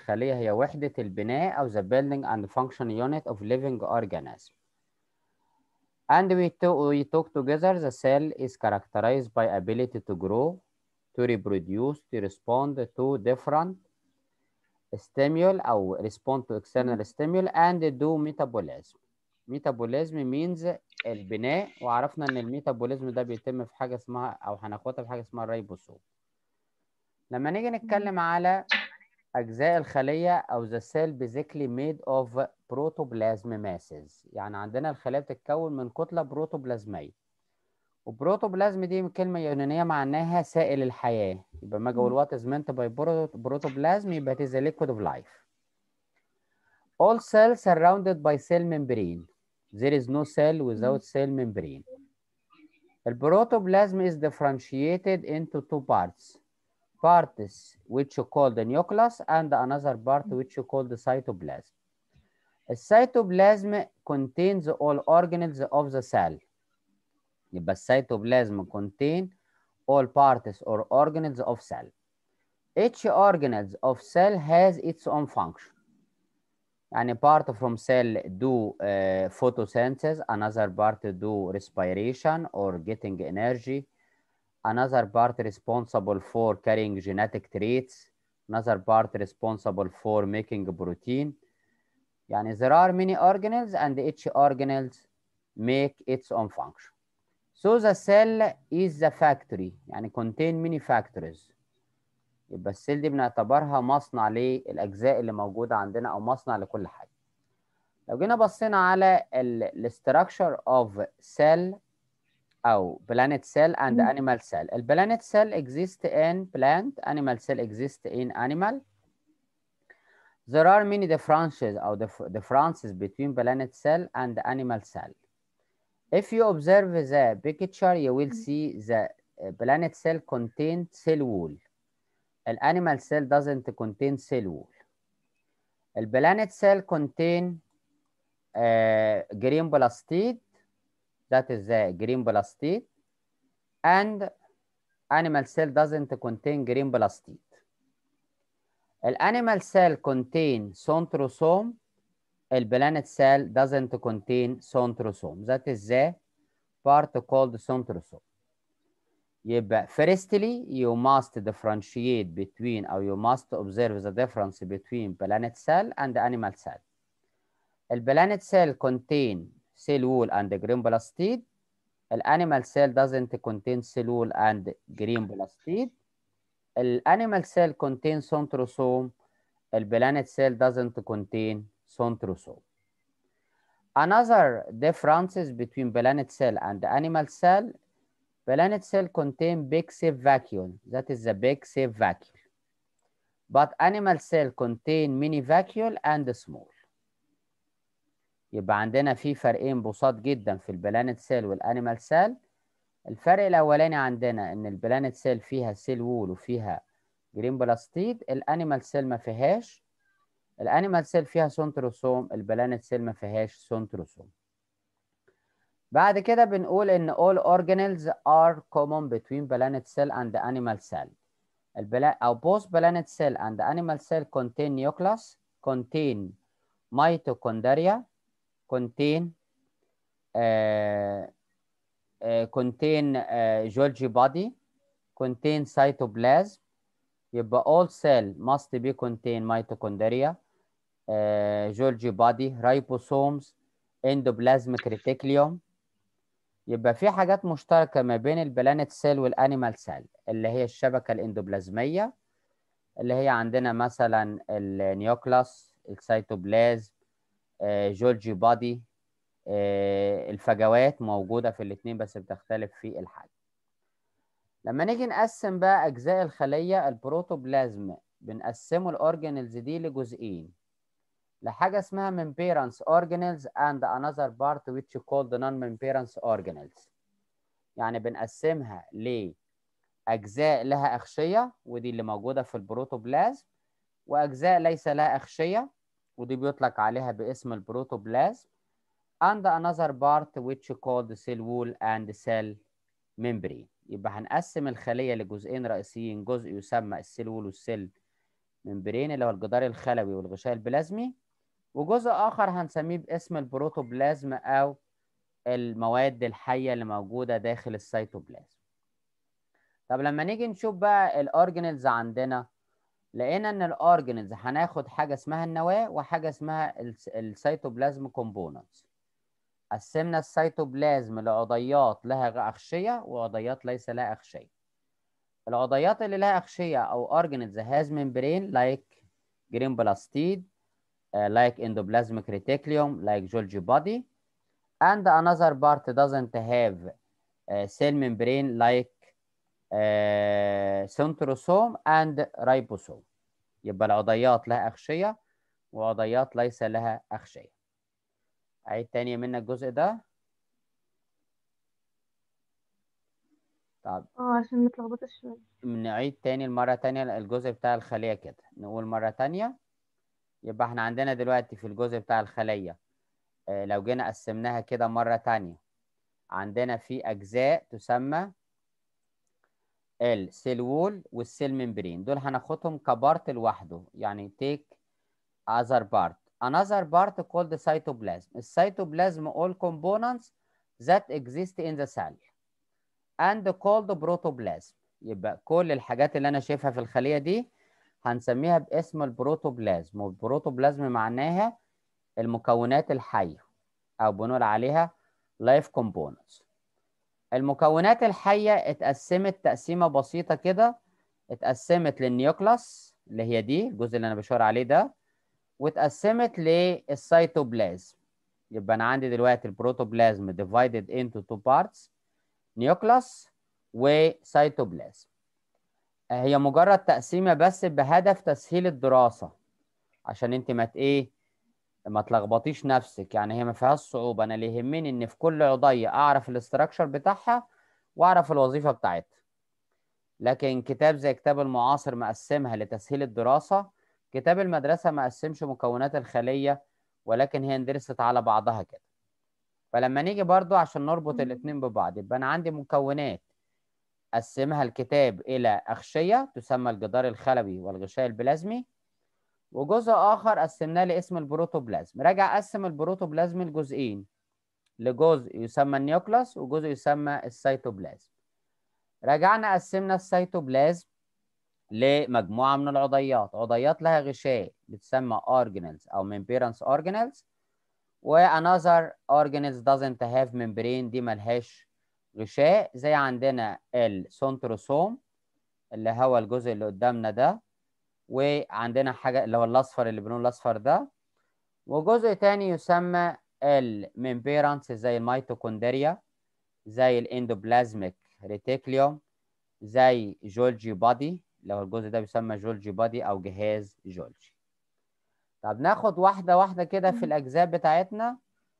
الخلية هي وحدة البناء أو the building and function unit of living organism. And we, we talk together the cell is characterized by ability to grow, to reproduce, to respond to different stimuli أو respond to external stimuli and do metabolism. Metabolism means البناء وعرفنا ان الميتابوليزم ده بيتم في حاجه اسمها او هناخدها في حاجه اسمها الريبوسوم لما نيجي نتكلم على اجزاء الخليه او the cell basically made of protoplasm masses يعني عندنا الخليه بتتكون من كتله بروتوبلازميه وبروتوبلازم دي كلمه يونانيه معناها سائل الحياه يبقى ما اجي اقول وات از meant by protoplasm يبقى it is a liquid of life all cells surrounded by cell membrane There is no cell without cell membrane. The protoplasm is differentiated into two parts. Parts which you call the nucleus and another part which you call the cytoplasm. The cytoplasm contains all organelles of the cell. يبقى السيتوبلازم contain all parts or organelles of cell. Each organelle of cell has its own function. يعني part from cell do uh, photosynthesis, another part do respiration or getting energy, another part responsible for carrying genetic traits, another part responsible for making protein. يعني there are many organelles and each organelles make its own function. So the cell is the factory يعني contain many factories. يبقى السيل دي بنعتبرها مصنع للاجزاء اللي موجوده عندنا او مصنع لكل حاجه لو جينا بصينا على الاستراكشر اوف سيل او بلانت سيل اند انيمال سيل البلانت سيل exist in plant animal cell exist in animal there are many differences or differences between planet cell and animal cell if you observe the picture you will see the planet cell contain cell wall الانيمال cell doesn't contain cell wall البلانت cell contain uh, green plastid that is the green plastid and animal cell doesn't contain green plastid الانيمال cell contain centrosome البلانت cell doesn't contain centrosome that is the part called centrosome يبقى firstly you must differentiate between or you must observe the difference between planet cell and animal cell. البلانت cell contain cell wall and green plastid. الانيمال cell doesn't contain cell wall and green plastid. الانيمال cell contain centrosome. البلانت cell doesn't contain centrosome. Another differences between planet cell and animal cell Planet cell contain big safe vacuole, that is the big safe vacuole. But animal cell contain mini vacuole and small. يبقى عندنا في فرقين بساط جدا في البلانت سيل والانيمال سيل. الفرق الاولاني عندنا ان البلانت سيل فيها سيل وول وفيها جرين بلاستيد، الانيمال سيل ما فيهاش. الانيمال سيل فيها سنتروسوم، البلانت سيل ما فيهاش سنتروسوم. بعد كده بنقول ان all organelles are common between planet cell and animal cell. البلا او both planet cell and animal cell contain nucleus, contain mitochondria, contain uh, uh, contain uh, Golgi body, contain cytoplasm. يبقى all cell must be contain mitochondria, uh, Golgi body, ribosomes, endoplasmic reticulum. يبقى في حاجات مشتركة ما بين البلانت سيل والانيمال سيل اللي هي الشبكة الاندوبلازمية اللي هي عندنا مثلا النيوكلاس السيتوبلازم جولجي بادي الفجوات موجودة في الاتنين بس بتختلف في الحجم لما نيجي نقسم بقى أجزاء الخلية البروتوبلازم بنقسمه الأورجانيلز دي لجزئين لحاجة اسمها membranes organelles and another part which called non-membranes organelles يعني بنقسمها لأجزاء لها أغشية ودي اللي موجودة في البروتوبلازم وأجزاء ليس لها أغشية ودي بيطلق عليها باسم البروتوبلازم and another part which called cell wall and cell membrane يبقى هنقسم الخلية لجزئين رئيسيين جزء يسمى السيل وول والسيل ممبرين اللي هو الجدار الخلوي والغشاء البلازمي وجزء آخر هنسميه باسم البروتوبلازم أو المواد الحية اللي موجودة داخل السيتوبلازم طب لما نيجي نشوف بقى الأورجانيلز عندنا لقينا إن الأورجانيلز هناخد حاجة اسمها النواة وحاجة اسمها السيتوبلازم كومبوننتس قسمنا السيتوبلازم لعضيات لها أغشية وعضيات ليس لها أغشية العضيات اللي لها أغشية أو organelles has membrane like green plastid uh, like endoplasmic reticulum like Golgi body and another part doesn't have uh, cell membrane like uh, centrosome and ribosome يبقى العضيات لها أغشية وعضيات ليس لها أغشية أعيد تاني من الجزء ده طب اه عشان متلخبطة شوية نعيد تاني المرة تانية الجزء بتاع الخلية كده نقول مرة تانية يبقى احنا عندنا دلوقتي في الجزء بتاع الخلية اه لو جينا قسمناها كده مرة تانية عندنا في أجزاء تسمى السيل وول والسيل ممبرين دول هناخدهم كبارت لوحده يعني take other part another part called cytoplasm السيتوبلازم all components that exist in the cell and called protoplasm يبقى كل الحاجات اللي انا شايفها في الخليه دي هنسميها باسم البروتوبلازم والبروتوبلازم معناها المكونات الحيه او بنقول عليها life components المكونات الحيه اتقسمت تقسيمه بسيطه كده اتقسمت للنيوكلاس اللي هي دي الجزء اللي انا بشاور عليه ده واتقسمت للسيتوبلازم يبقى انا عندي دلوقتي البروتوبلازم divided into two parts نيوكلاس وسيتوبلازم هي مجرد تقسيمه بس بهدف تسهيل الدراسه عشان انت ما ايه ما تلخبطيش نفسك يعني هي ما فيهاش صعوبه انا اللي يهمني ان في كل عضيه اعرف الاستراكشر بتاعها واعرف الوظيفه بتاعتها لكن كتاب زي كتاب المعاصر مقسمها لتسهيل الدراسه كتاب المدرسه ما قسمش مكونات الخليه ولكن هي اندرست على بعضها كده فلما نيجي برضو عشان نربط الاثنين ببعض يبقى انا عندي مكونات قسمها الكتاب الى اغشيه تسمى الجدار الخلوي والغشاء البلازمي وجزء اخر قسمناه لاسم البروتوبلازم راجع قسم البروتوبلازم لجزئين لجزء يسمى النيوكلاس وجزء يسمى السيتوبلازم رجعنا قسمنا السيتوبلازم لمجموعه من العضيات عضيات لها غشاء بتسمى organelles او membranes organelles وانذر organelles doesn't have membrane دي ملهاش غشاء زي عندنا السنتروسوم اللي هو الجزء اللي قدامنا ده وعندنا حاجه اللي هو الاصفر اللي بنقول الاصفر ده وجزء تاني يسمى الممبيرانس زي الميتوكوندريا زي الاندوبلازميك ريتيكليوم زي جولجي بادي لو الجزء ده بيسمى جولجي بادي او جهاز جولجي طب ناخد واحدة واحدة كده في الأجزاء بتاعتنا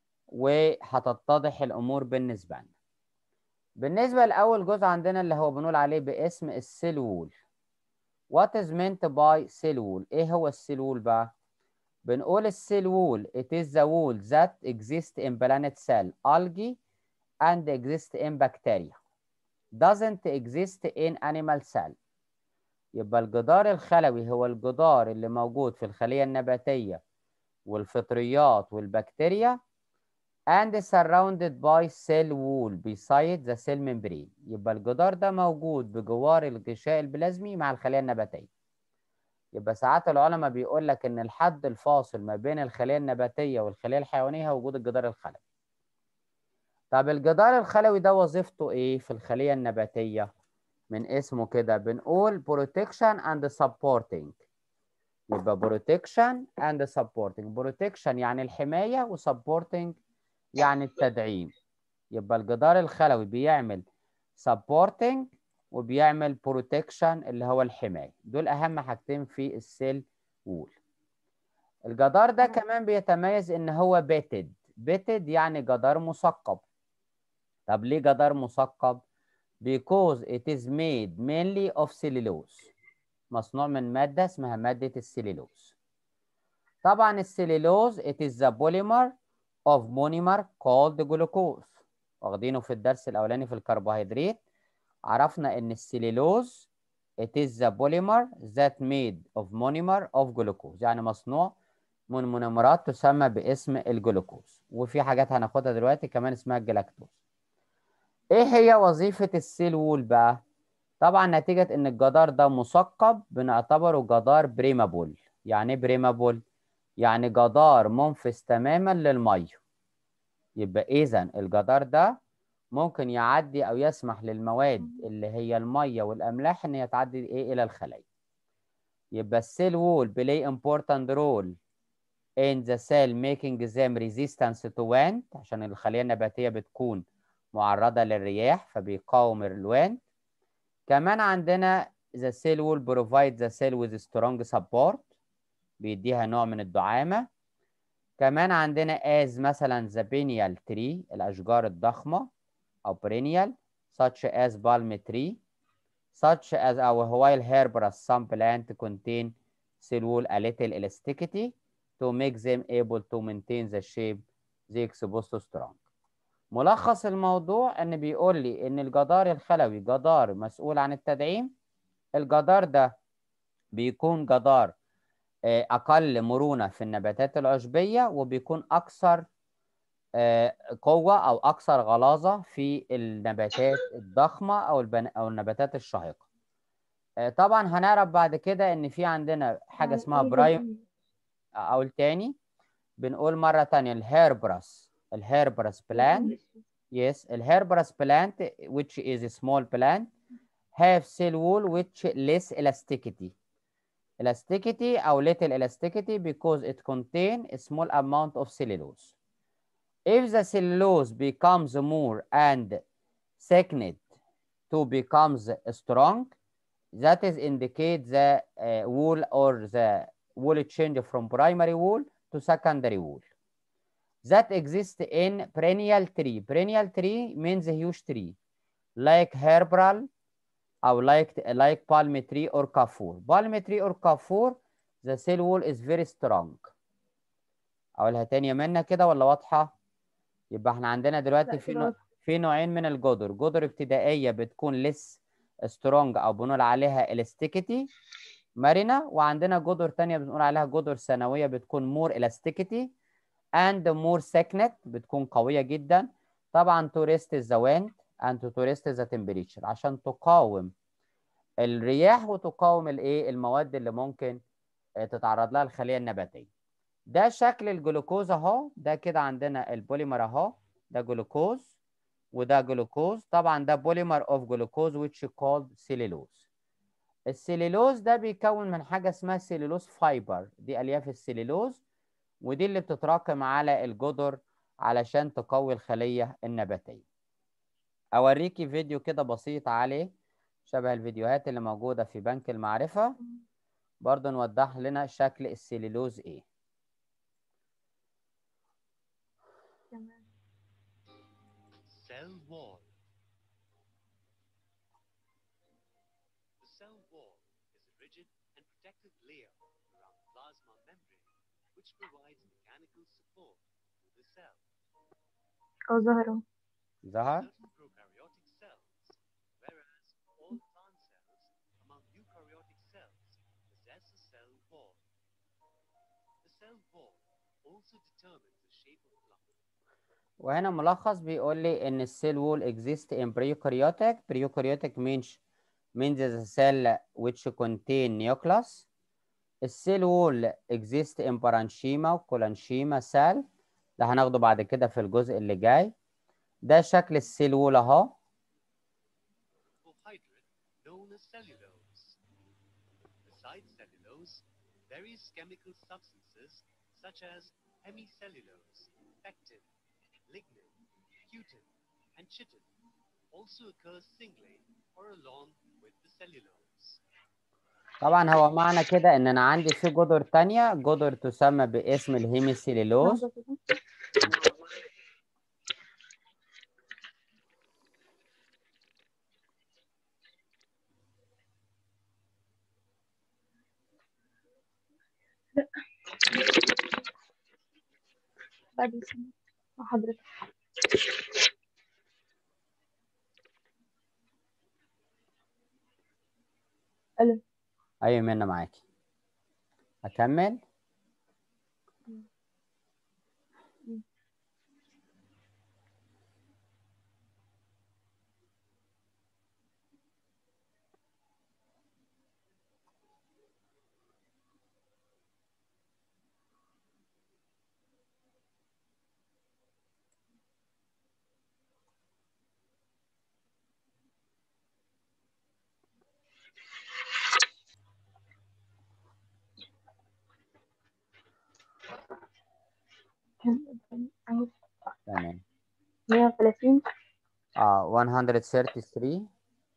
وهتتضح الأمور بالنسبة لنا. بالنسبة لأول جزء عندنا اللي هو بنقول عليه باسم السيل وول. What is meant by cell wall؟ إيه هو السيل وول بقى؟ بنقول السيل وول it is the wall that exists in planet cell, algae and exist in bacteria. doesn't exist in animal cell. يبقى الجدار الخلوي هو الجدار اللي موجود في الخلية النباتية والفطريات والبكتيريا and surrounded by cell wall beside the cell membrane يبقى الجدار ده موجود بجوار الغشاء البلازمي مع الخلية النباتية يبقى ساعات العلماء بيقول لك ان الحد الفاصل ما بين الخلية النباتية والخلية الحيوانية هو وجود الجدار الخلوي طب الجدار الخلوي ده وظيفته ايه في الخلية النباتية من اسمه كده بنقول protection and supporting يبقى protection and supporting protection يعني الحماية و supporting يعني التدعيم يبقى الجدار الخلوي بيعمل supporting وبيعمل protection اللي هو الحماية دول أهم حاجتين في السيل وول الجدار ده كمان بيتميز إن هو بيتد بيتد يعني جدار مثقب طب ليه جدار مثقب؟ because it is made mainly of cellulose مصنوع من مادة اسمها مادة السليلوز طبعا السليلوز it is the polymer of monomer called glucose واخدينه في الدرس الأولاني في الكربوهيدرات عرفنا إن السليلوز it is the polymer that made of monomer of glucose يعني مصنوع من مونومرات تسمى باسم الجلوكوز وفي حاجات هناخدها دلوقتي كمان اسمها الجلاكتوز ايه هي وظيفة السيل وول بقى طبعا نتيجة ان الجدار ده مثقب بنعتبره جدار بريمابول يعني ايه بريمابول يعني جدار منفذ تماما للميه يبقى اذا الجدار ده ممكن يعدي او يسمح للمواد اللي هي الميه والاملاح ان هي تعدي ايه الى الخلايا يبقى السيل وول بلاي important role in the cell making them resistance to wind عشان الخلية النباتية بتكون معرضة للرياح فبيقاوم الويند كمان عندنا the cell wall provide the cell with strong support بيديها نوع من الدعامة كمان عندنا as مثلا the perennial tree الأشجار الضخمة أو perennial such as palm tree such as our while herbaceous some plant contain cell wall a little elasticity to make them able to maintain the shape they exposed to strong ملخص الموضوع ان بيقول لي ان الجدار الخلوي جدار مسؤول عن التدعيم الجدار ده بيكون جدار اقل مرونه في النباتات العشبيه وبيكون اكثر قوه او اكثر غلاظه في النباتات الضخمه او البن... او النباتات الشاهقه طبعا هنعرف بعد كده ان في عندنا حاجه اسمها برايم او التاني بنقول مره تانية الهيربرس الهيربرس بلانت yes الهيربرس plant which is a small plant have cell wall which less elasticity elasticity او little elasticity because it contain a small amount of cellulose if the cellulose becomes more and thickened to becomes strong that is indicate the uh, wool or the wool change from primary wool to secondary wool that exist in perennial tree. Perennial tree means a huge tree, like herbal or like, like palm tree or kafur. Palm tree or kafur, the cell wall is very strong. أقولها تانية منا كده ولا واضحة؟ يبقى احنا عندنا دلوقتي في نوع في نوعين من الجدر، جدر ابتدائية بتكون لس سترونج أو بنقول عليها elasticity مرنة، وعندنا جدر تانية بنقول عليها جدر ثانوية بتكون more elasticity and more thickness بتكون قوية جدا طبعا to resist the wind and to resist the temperature عشان تقاوم الرياح وتقاوم الايه المواد اللي ممكن تتعرض لها الخلية النباتية ده شكل الجلوكوز اهو ده كده عندنا البوليمر اهو ده جلوكوز وده جلوكوز طبعا ده بوليمر اوف جلوكوز which called cellulose السليلوز ده بيكون من حاجة اسمها سليلوز فايبر دي ألياف السليلوز ودي اللي بتتراكم على الجدر علشان تقوي الخلية النباتية أوريكي فيديو كده بسيط عليه شبه الفيديوهات اللي موجودة في بنك المعرفة برضو نوضح لنا شكل السليلوز ايه Cell wall. The cell wall is a rigid and protective layer around plasma membrane which provides mechanical support to the cell. أو زهرة ظهر Certain prokaryotic cells, whereas all plant cells among eukaryotic cells possess a cell wall. The cell wall also determines the shape of plant. وهنا ملخص بيقول لي ان السيل وول exist in prokaryotic prokaryotic means means the cell which contain nucleus السيل وول exist in parenchyma وكولانشيما cell ده هناخده بعد كده في الجزء اللي جاي ده شكل السيل وول اهو carbohydrate known as cellulose. Besides cellulose, various chemical substances such as hemicellulose, pectin, lignin, cutin, and chitin also occur singly or along with the cellulose. طبعا هو معنى كده ان انا عندي في جدر تانية جدر تسمى باسم الهيميسيلولوز لحظة كده. لا. بعد سنة مع حضرتك ايوه منى معاكي اكمل كان عايز تمام 130 اه 133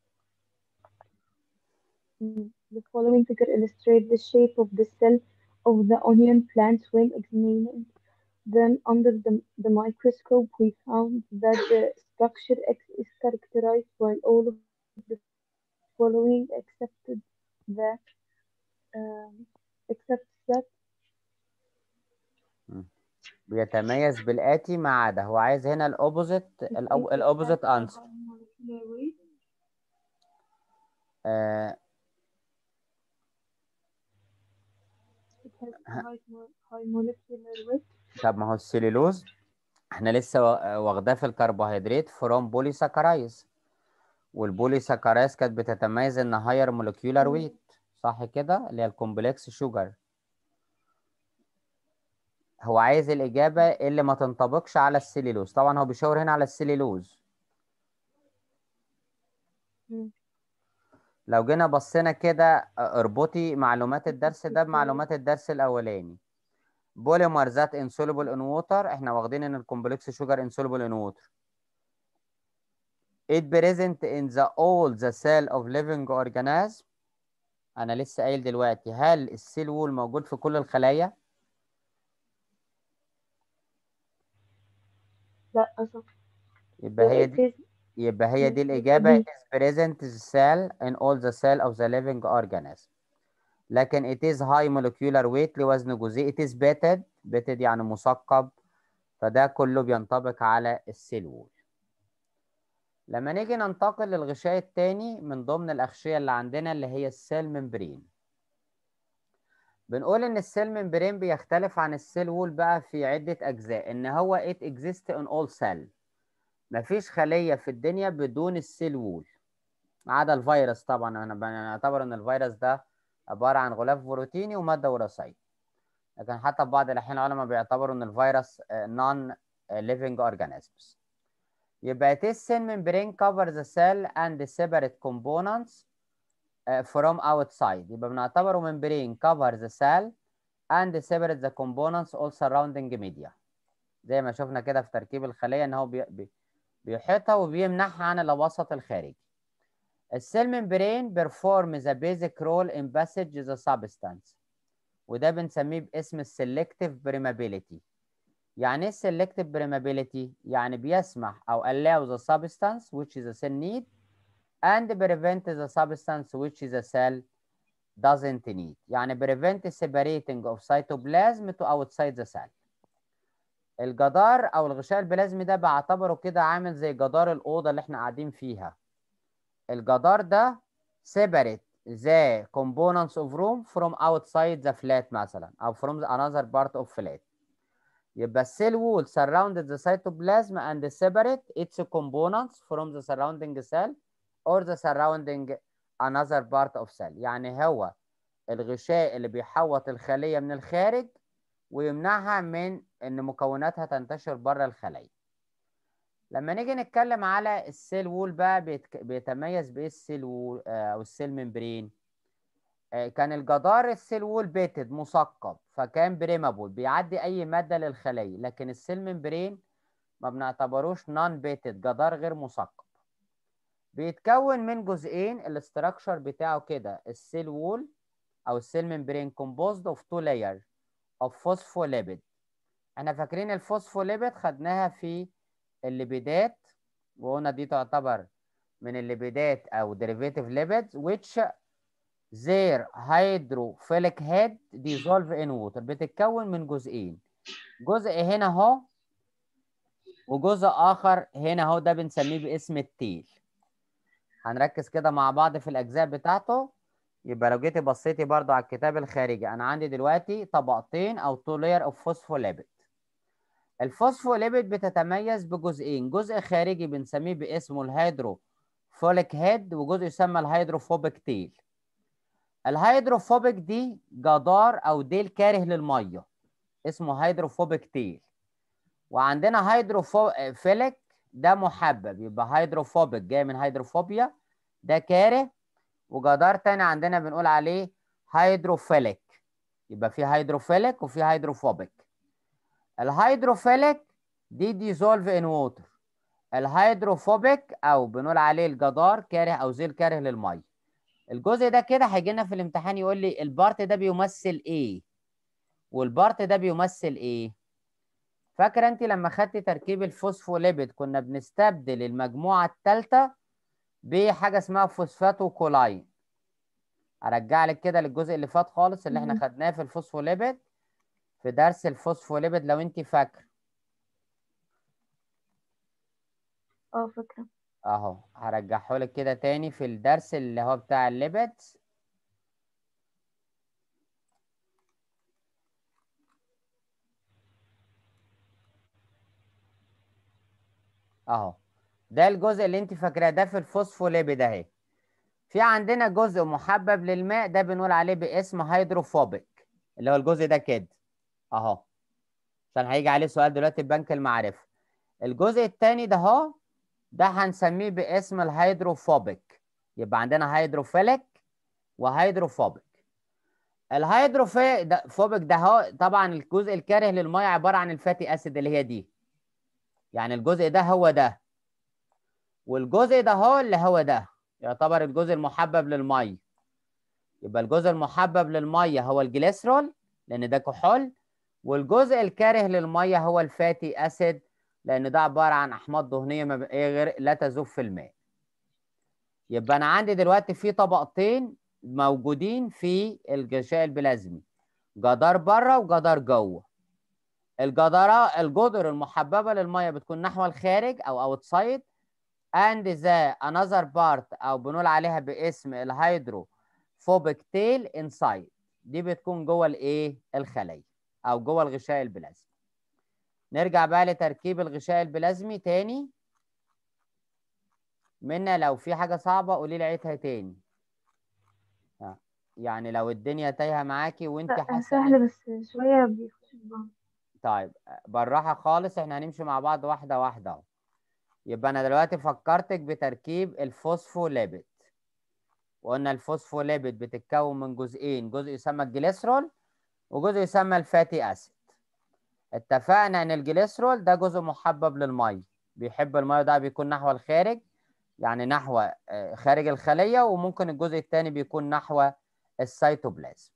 Mm, The following figure illustrates the shape of the cell of the onion plant when examining them under the, the microscope. We found that the structure X is characterized by all of the following except the um, except that بيتميز بالآتي ما عدا هو عايز هنا الأوبوزيت الأوبوزيت أنسر آه It has high, mo- high molecular weight. طب ما هو السليلوز احنا لسه وا- واخداه في الكربوهيدرات فروم بوليساكرايز والبوليساكرايز كانت بتتميز ان هاير مولكيولار ويت صح كده اللي هي الكومبلكس شوجر هو عايز الإجابة اللي ما تنطبقش على السليلوز طبعا هو بيشاور هنا على السليلوز مم. لو جينا بصينا كده اه، اربطي معلومات الدرس ده بمعلومات الدرس الأولاني بوليمر ذات insoluble in water احنا واخدين ان الكومبلكس شوجر insoluble in water it present in the all the cell of living organism انا لسه قايل دلوقتي هل السيل وول موجود في كل الخلايا لا صح يبقى هي It دي is يبقى هي دي يبقى الإجابة دي. is present the cell in all the cell of the living organism لكن it is high molecular weight لوزن جزيء it is bedded bedded يعني مثقب فده كله بينطبق على السيل وول لما نيجي ننتقل للغشاء التاني من ضمن الأغشية اللي عندنا اللي هي السيل ممبرين بنقول إن السيل ممبرين بيختلف عن السيل وول بقى في عدة أجزاء إن هو it exists in all cell مفيش خلية في الدنيا بدون السيل وول ما عدا الفيروس طبعا انا بنعتبر ان الفيروس ده عبارة عن غلاف بروتيني ومادة وراثية لكن حتى في بعض الأحيان العلماء بيعتبروا ان الفيروس non living organisms يبقى it is cell membrane cover the cell and separate components uh, from outside يبقى بنعتبره membrane cover the cell and separate the components all surrounding media زي ما شفنا كده في تركيب الخلية ان هو بي بي بيحيطها وبيمنعها عن الوسط الخارجي السيل ممبرين بيرفورم ذا بيزك رول ان باسج ذا سبستانس وده بنسميه باسم السلكتيف بريمابيليتي يعني ايه السلكتيف بريمابيليتي يعني بيسمح او allow the substance which the cell need and prevent the substance which the cell doesn't need يعني prevent separating of cytoplasm to outside the cell الجدار او الغشاء البلازمي ده بعتبره كده عامل زي جدار الاوضه اللي احنا قاعدين فيها الجدار ده separate the components of room from outside the flat مثلا او from another part of flat يبقى السيل wall surrounded the cytoplasm and separate its components from the surrounding cell or the surrounding another part of cell يعني هو الغشاء اللي بيحوط الخلية من الخارج ويمنعها من ان مكوناتها تنتشر بره الخلية لما نيجي نتكلم على السيل وول بقى بيتك... بيتميز بايه السيل وول آه، او السيل ممبرين آه، كان الجدار السيل وول بيتد مثقب فكان بريمابول بيعدي اي ماده للخليه لكن السيل ممبرين ما بنعتبروش نون بيتد جدار غير مثقب بيتكون من جزئين الاستراكشر بتاعه كده السيل وول او السيل ممبرين كومبوزد اوف تو لاير اوف فوسفوليبيد احنا فاكرين الفوسفوليبيد خدناها في الليبيدات وقلنا دي تعتبر من الليبيدات او derivative lipids which their hydrophilic head dissolve in water بتتكون من جزئين جزء هنا اهو وجزء اخر هنا اهو ده بنسميه باسم التيل هنركز كده مع بعض في الاجزاء بتاعته يبقى لو جيتي بصيتي برضو على الكتاب الخارجي انا عندي دلوقتي طبقتين او تو لاير اوف فوسفوليبيد الفوسفوليبيد بتتميز بجزئين جزء خارجي بنسميه باسمه الهيدروفوليك هيد وجزء يسمى الهيدروفوبيك تيل الهيدروفوبيك دي جدار او ديل كاره للميه اسمه هيدروفوبيك تيل وعندنا هيدروفيليك ده محبب يبقى هيدروفوبيك جاي من هيدروفوبيا ده كاره وجدار تاني عندنا بنقول عليه هيدروفيليك يبقى في هيدروفيليك وفي هيدروفوبيك الهيدروفيليك دي ديزولف ان ووتر الهيدروفوبيك او بنقول عليه الجدار كاره او زيل كاره للميه الجزء ده كده هيجي لنا في الامتحان يقول لي البارت ده بيمثل ايه والبارت ده بيمثل ايه فاكره انت لما خدتي تركيب الفوسفوليبيد كنا بنستبدل المجموعه الثالثه بحاجه اسمها فوسفاتو كولاين ارجع لك كده للجزء اللي فات خالص اللي احنا مم. خدناه في الفوسفوليبيد في درس الفوسفوليبيد لو انت فاكره اه فاكرة اهو هرجعه لك كده تاني في الدرس اللي هو بتاع الليبيدز اهو ده الجزء اللي انت فاكراه ده في الفوسفوليبيد اهي في عندنا جزء محبب للماء ده بنقول عليه باسم هيدروفوبيك اللي هو الجزء ده كده اهو عشان هيجي عليه سؤال دلوقتي في بنك المعرفة الجزء الثاني ده اهو ده هنسميه باسم الهيدروفوبيك يبقى عندنا هيدروفيليك وهيدروفوبيك الهيدروفوبيك ده هو طبعا الجزء الكاره للميه عباره عن الفاتي اسيد اللي هي دي يعني الجزء ده هو ده والجزء ده هو اللي هو ده يعتبر الجزء المحبب للميه يبقى الجزء المحبب للميه هو الجليسرول لان ده كحول والجزء الكاره للميه هو الفاتي اسيد لان ده عباره عن احماض دهنيه ما ب- إيه غير لا تذوب في الماء يبقى انا عندي دلوقتي في طبقتين موجودين في الغشاء البلازمي جدار بره وجدار جوه الجدارة الجدر المحببه للميه بتكون نحو الخارج او اوتسايد and the another part او بنقول عليها باسم الهيدروفوبيك تيل انسايد دي بتكون جوه الايه الخليه او جوه الغشاء البلازمي نرجع بقى لتركيب الغشاء البلازمي تاني منا لو في حاجه صعبه قولي لي عيدها تاني آه. يعني لو الدنيا تايهه معاكي وانت لا حاسه إن- سهل بس شوية بيخش في بعض طيب بالراحه خالص احنا هنمشي مع بعض واحده واحده اهو يبقى انا دلوقتي فكرتك بتركيب الفوسفوليبيد وقلنا الفوسفوليبيد بتتكون من جزئين جزء يسمى الجليسرول وجزء يسمى الفاتي اسيد اتفقنا ان الجليسرول ده جزء محبب للميه بيحب الميه ده بيكون نحو الخارج يعني نحو آه، خارج الخليه وممكن الجزء الثاني بيكون نحو السيتوبلازم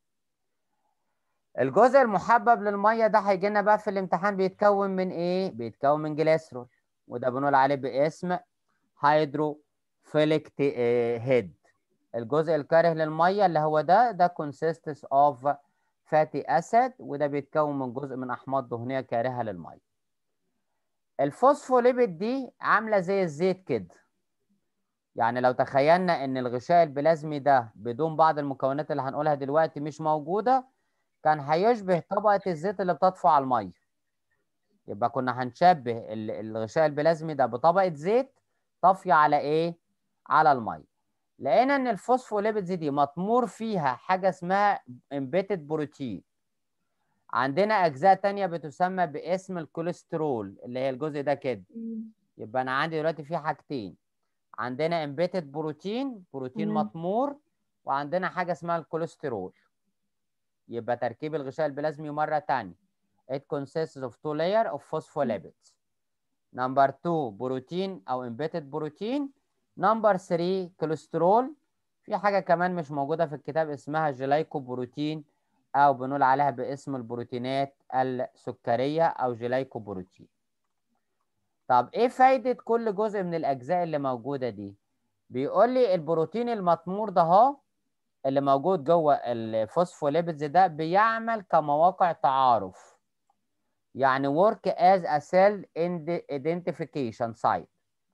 الجزء المحبب للميه ده هيجي لنا بقى في الامتحان بيتكون من ايه بيتكون من جليسرول وده بنقول عليه باسم هيدروفيليك هيد الجزء الكاره للميه اللي هو ده ده consists of fatty acid وده بيتكون من جزء من احماض دهنيه كارهه للميه الفوسفوليبيد دي عامله زي الزيت كده يعني لو تخيلنا ان الغشاء البلازمي ده بدون بعض المكونات اللي هنقولها دلوقتي مش موجوده كان هيشبه طبقه الزيت اللي بتطفو على الميه يبقى كنا هنشبه ال- الغشاء البلازمي ده بطبقه زيت طافيه على ايه على الميه لقينا ان الفوسفوليبيدز دي مطمور فيها حاجه اسمها امبيتد بروتين عندنا اجزاء تانية بتسمى باسم الكوليسترول اللي هي الجزء ده كده مم. يبقى انا عندي دلوقتي في حاجتين عندنا امبيتد بروتين بروتين تمام. مطمور وعندنا حاجه اسمها الكوليسترول يبقى تركيب الغشاء البلازمي مره تانية it consists of two layer of phospholipids number two بروتين او embedded بروتين number three كوليسترول في حاجه كمان مش موجوده في الكتاب اسمها جلايكوبروتين او بنقول عليها باسم البروتينات السكريه او جلايكوبروتين طب ايه فايده كل جزء من الاجزاء اللي موجوده دي بيقول لي البروتين المطمور ده اهو اللي موجود جوه الفوسفوليبيدز ده بيعمل كمواقع تعارف يعني work as a cell identification site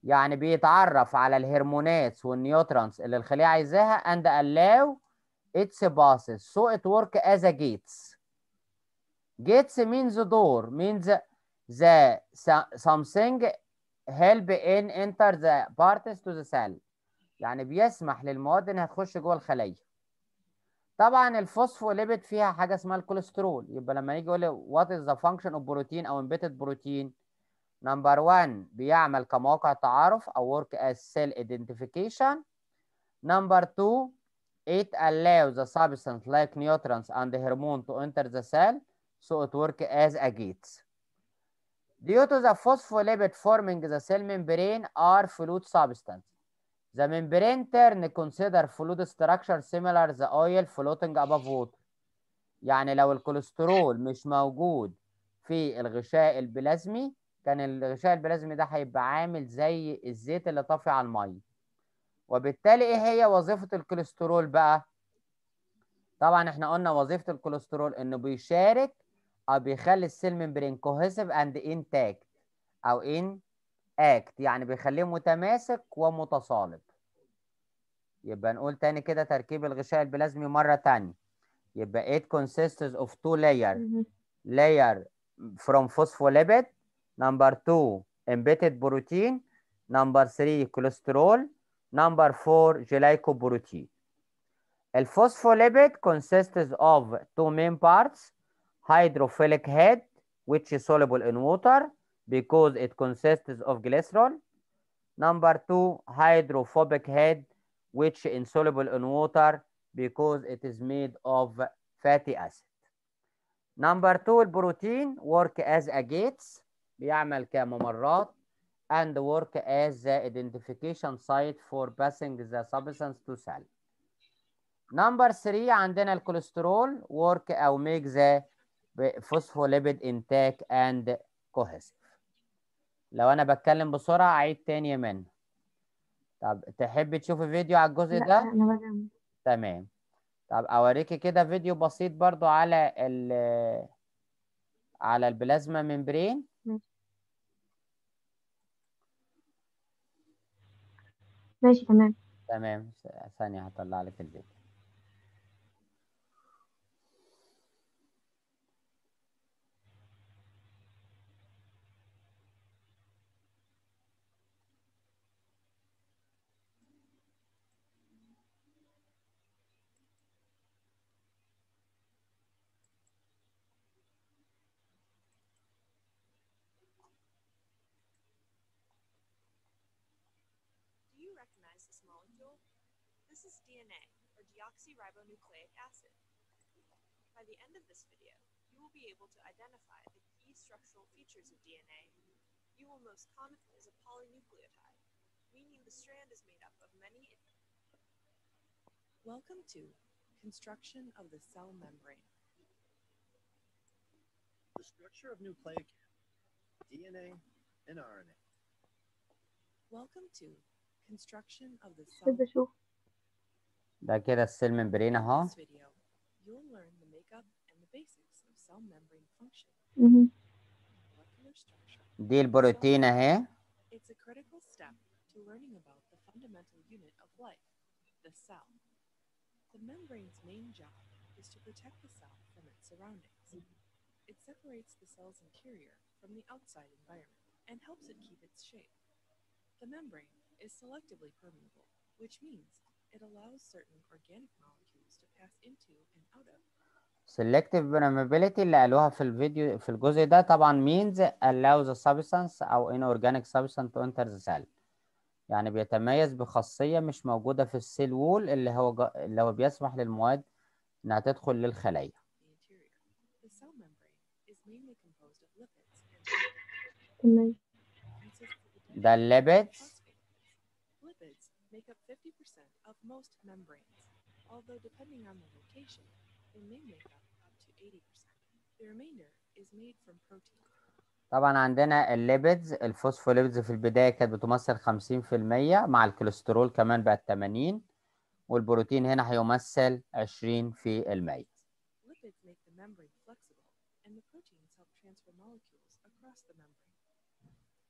يعني بيتعرف على الهرمونات والنيوترانس اللي الخلية عايزاها and allow its passes so it work as a gates gates means door means the so- something help in enter the parts to the cell يعني بيسمح للمواد انها تخش جوه الخليه طبعا الفوسفوليبيد فيها حاجه اسمها الكوليسترول يبقى لما يجي يقول لي وات از ذا فانكشن اوف بروتين او امبيتد بروتين نمبر 1 بيعمل كمواقع تعارف او work as cell identification number 2 it allows the substance like neutrons and hormone to enter the cell so it work as a gate due to the phospholipid forming the cell membrane are fluid substance the membrane turn consider fluid structure similar the oil floating above water يعني لو الكوليسترول مش موجود في الغشاء البلازمي كان الغشاء البلازمي ده هيبقى عامل زي الزيت اللي طافي على الميه وبالتالي ايه هي وظيفة الكوليسترول بقى طبعا احنا قلنا وظيفة الكوليسترول انه بيشارك او بيخلي السيل ممبرين كوهيسيف اند انتاكت او ان اكت يعني بيخليه متماسك ومتصالب يبقى نقول تاني كده تركيب الغشاء البلازمي مرة تانية يبقى it consists of two layer مهم. layer from phospholipid number two embedded protein number three cholesterol number four glycoprotein الفوسفوليبيد consists of two main parts hydrophilic head which is soluble in water because it consists of glycerol number two hydrophobic head which insoluble in water because it is made of fatty acid number two البروتين work as a gates بيعمل كممرات and work as the identification site for passing the substance to cell number 3 عندنا الكوليسترول work او make the phospholipid intake and cohesive لو انا بتكلم بسرعه اعيد تاني منه طب تحب تشوفي فيديو على الجزء لا ده انا بجمع تمام طب اوريكي كده فيديو بسيط برضو على ال على البلازما ممبرين ماشي تمام تمام س- ثانية هطلع لك الفيديو Do you recognize this molecule? This is DNA, or deoxyribonucleic acid. By the end of this video, you will be able to identify the key structural features of DNA. You will most commonly is a polynucleotide, meaning the strand is made up of many Welcome to construction of the cell membrane. The structure of nucleic acid, DNA and RNA. Welcome to construction of the cell. عايز اشوف ده كده السيل ممبرين In اهو this video, you'll learn the makeup and the basics of cell membrane function, مهم. molecular structure. دي البروتين اهي It's a critical step to learning about the fundamental unit of life, the cell. The membrane's main job is to protect the cell from its surroundings. It separates the cell's interior from the outside environment and helps it keep its shape. The membrane is selectively permeable, which means it allows certain organic molecules to pass into and out of. selective permeability اللي قالوها في الفيديو في الجزء ده طبعا means allow the substance او inorganic substance to enter the cell يعني بيتميز بخاصية مش موجودة في السيل وول اللي هو جا... اللي هو بيسمح للمواد انها تدخل للخلايا the interior. The cell membrane is mainly composed of lipids and تمام consists of a ده الليبيدز phosphate. Lipids make up 50% of most membranes, although depending on the location, they may make up up to 80%. The remainder is made from protein. طبعا عندنا الليبيدز الفوسفوليبيدز في البداية كانت بتمثل 50% مع الكوليسترول كمان بقت 80 والبروتين هنا هيمثل 20% Lipids make the membrane flexible, and the proteins help transfer molecules across the membrane.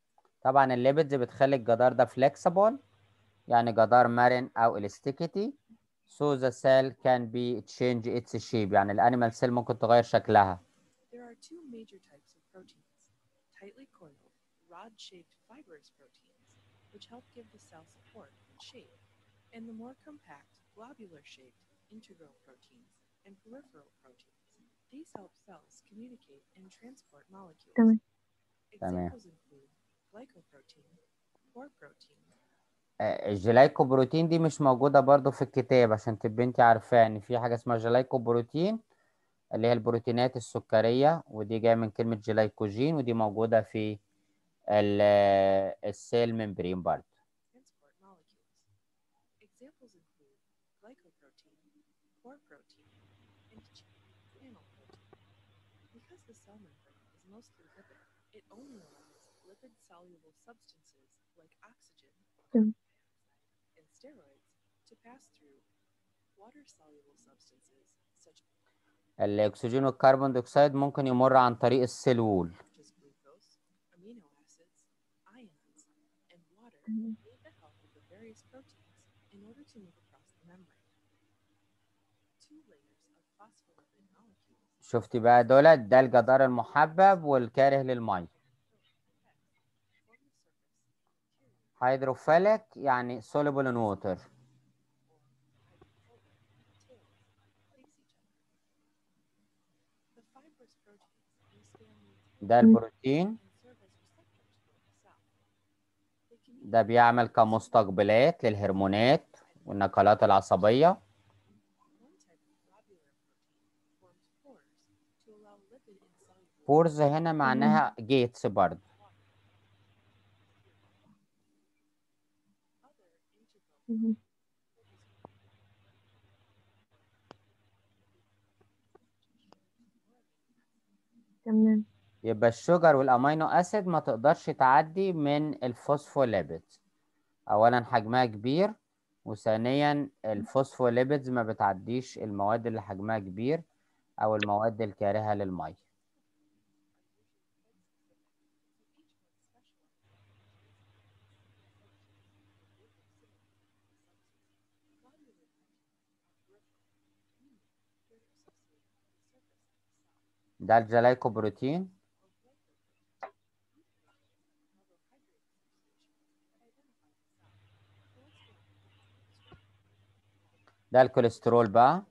طبعا الليبيدز بتخلي الجدار ده flexible يعني جدار مرن او elasticity so the cell can be change its shape يعني الانيمال سيل ممكن تغير شكلها There are two major types of proteins tightly coiled, rod shaped fibrous proteins, which help give the cell support and shape, and the more compact, globular shaped integral proteins and peripheral proteins. These help cells communicate and transport molecules. تمام. Examples include glycoprotein, pore protein, آه، الجلايكوبروتين دي مش موجودة برضو في الكتاب عشان تبقى انت عارفاه ان في حاجة اسمها جلايكوبروتين اللي هي البروتينات السكرية ودي جاية من كلمة جلايكوجين ودي موجودة في ال- السيل ممبرين برضو transport molecules. Examples include glycoprotein, pore protein, and channel protein. Because the cell membrane is mostly lipid, it only allows lipid-soluble substances like oxygen Mm. and steroids to pass through water-soluble substances such الاكسجين والكربون دioxide ممكن يمر عن طريق السيل وول as glucose, amino acids, ions, and water تمام. need the help of the various proteins in order to move across the membrane. Two layers of phospholipid molecules شفتي بقى دولت ده الجدار المحبب والكاره للمية form the surface interior هيدروفيليك يعني soluble in water or hydrophobic tails face each other. The fibrous proteins withstand the ده البروتين and serve as receptors for the cell. They communicate ده بيعمل كمستقبلات للهرمونات والنقلات العصبية one type of globular protein forms pores to allow lipid insoluble بورز هنا معناها جيتس برضه other integral مهم. تمام يبقى الشجر والامينو اسيد ما تقدرش تعدي من الفوسفوليبيدز اولا حجمها كبير وثانيا الفوسفوليبيدز ما بتعديش المواد اللي حجمها كبير او المواد الكارهة للمية ده الجلايكوبروتين ده الكوليسترول بقى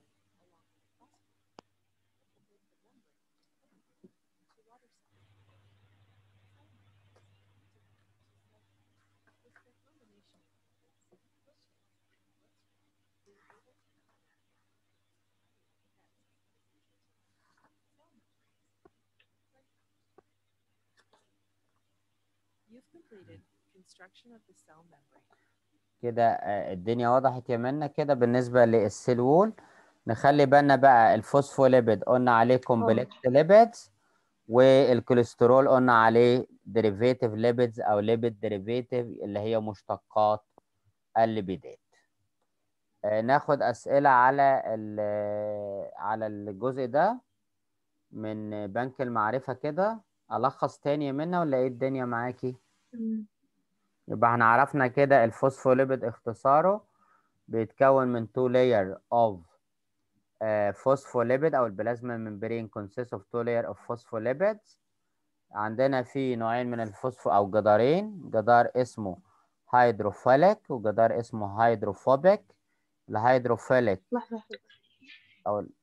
You've completed construction of the cell membrane. كده آه، الدنيا وضحت يا منى كده بالنسبة للسيل وول نخلي بالنا بقى الفوسفوليبيد قلنا عليه كومبلكس ليبيدز والكوليسترول قلنا عليه ديريفيتيف ليبيدز او ليبيد ديريفيتيف اللي هي مشتقات الليبيدات آه، ناخد أسئلة على ال- على الجزء ده من بنك المعرفة كده ألخص تاني يا منى ولا إيه الدنيا معاكي؟ تمام يبقى احنا عرفنا كده الفوسفوليبيد اختصاره بيتكون من two layer of uh, phospholipid او البلازما membrane consists of two layer of phospholipids عندنا في نوعين من الفوسفو او جدارين جدار اسمه هيدروفيليك وجدار اسمه هيدروفوبيك الهيدروفيليك لحظة لحظة او ال-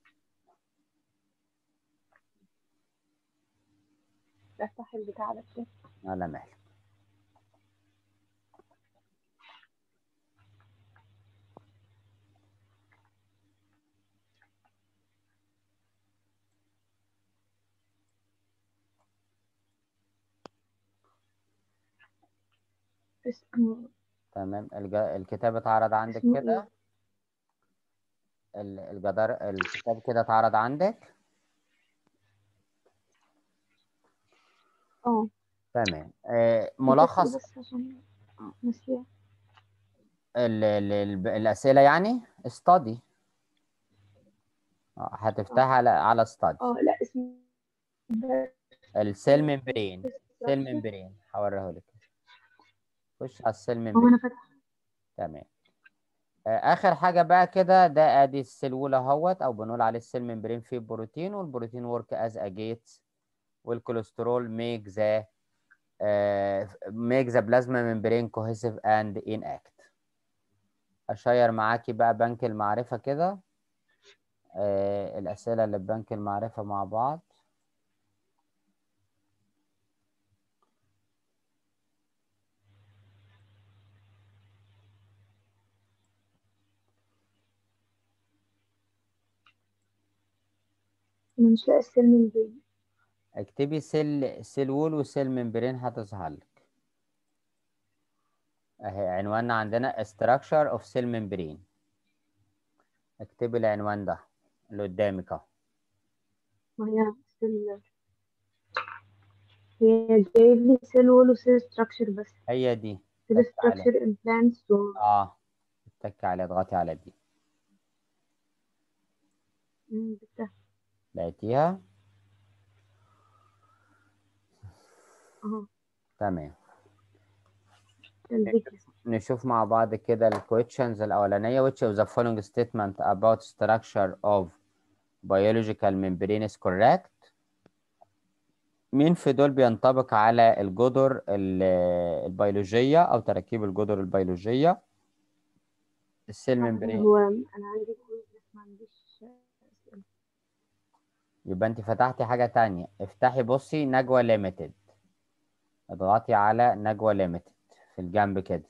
افتح البتاع ده كده على مهلك اسمه تمام الج... الكتاب اتعرض عندك اسمه كده ال- الجدار الكتاب كده اتعرض عندك اه تمام آه انت ملخص تقول بس عشان نسيها ال ال ال الأسئلة يعني study آه، هتفتحها على على study اه لا اسمه السيل ممبرين سيل ممبرين هوريه لك خش على السيل هو ممبرين انا فاتحه تمام آه، اخر حاجه بقى كده ده ادي السيل وول اهوت او بنقول عليه السيل ممبرين فيه بروتين والبروتين ورك از ا جيت والكوليسترول ميك ذا ميك ذا بلازما ممبرين كوهيسيف اند ان اكت اشير معاكي بقى بنك المعرفه كده آه، الاسئله اللي في بنك المعرفه مع بعض انا مش لاقي السيل من بين اكتبي سيل سيل وول وسيل ممبرين هتظهر لك اهي عنواننا عندنا structure of cell membrane اكتبي العنوان ده اللي قدامك اهو ما هي سيل هي جايب لي سيل وول وسيل ستراكشر بس هي دي سيل اتك عليها ستراكشر امبلانتس و اه اتك عليها اضغطي على دي مم، جبتها لقيتيها اهو تمام الفكرة نشوف مع بعض كده الكويشنز الأولانية which of the following statement about structure of biological membrane is correct مين في دول بينطبق على الجدر ال- البيولوجية أو تراكيب الجدر البيولوجية السيل ممبرين هو انا عندي كويس بس ما عنديش اسئله يبقى انت فتحتي حاجة تانية افتحي بصي نجوى ليميتد اضغطي على نجوى ليميتد في الجنب كده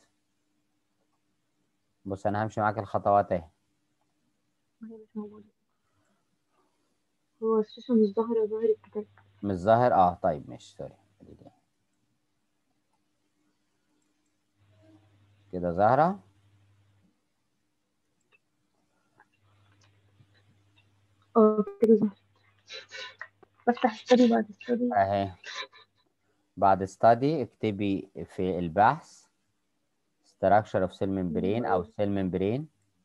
بص انا همشي معاك الخطوات اهي ما هي مش موجوده هو الشاشه مش ظاهره ظاهر الكتاب مش ظاهر اه طيب ماشي سوري كده ظاهرة اه كده ظهر بفتح ستادي بعد ستادي اهي بعد study اكتبي في البحث structure of cell membrane او cell membrane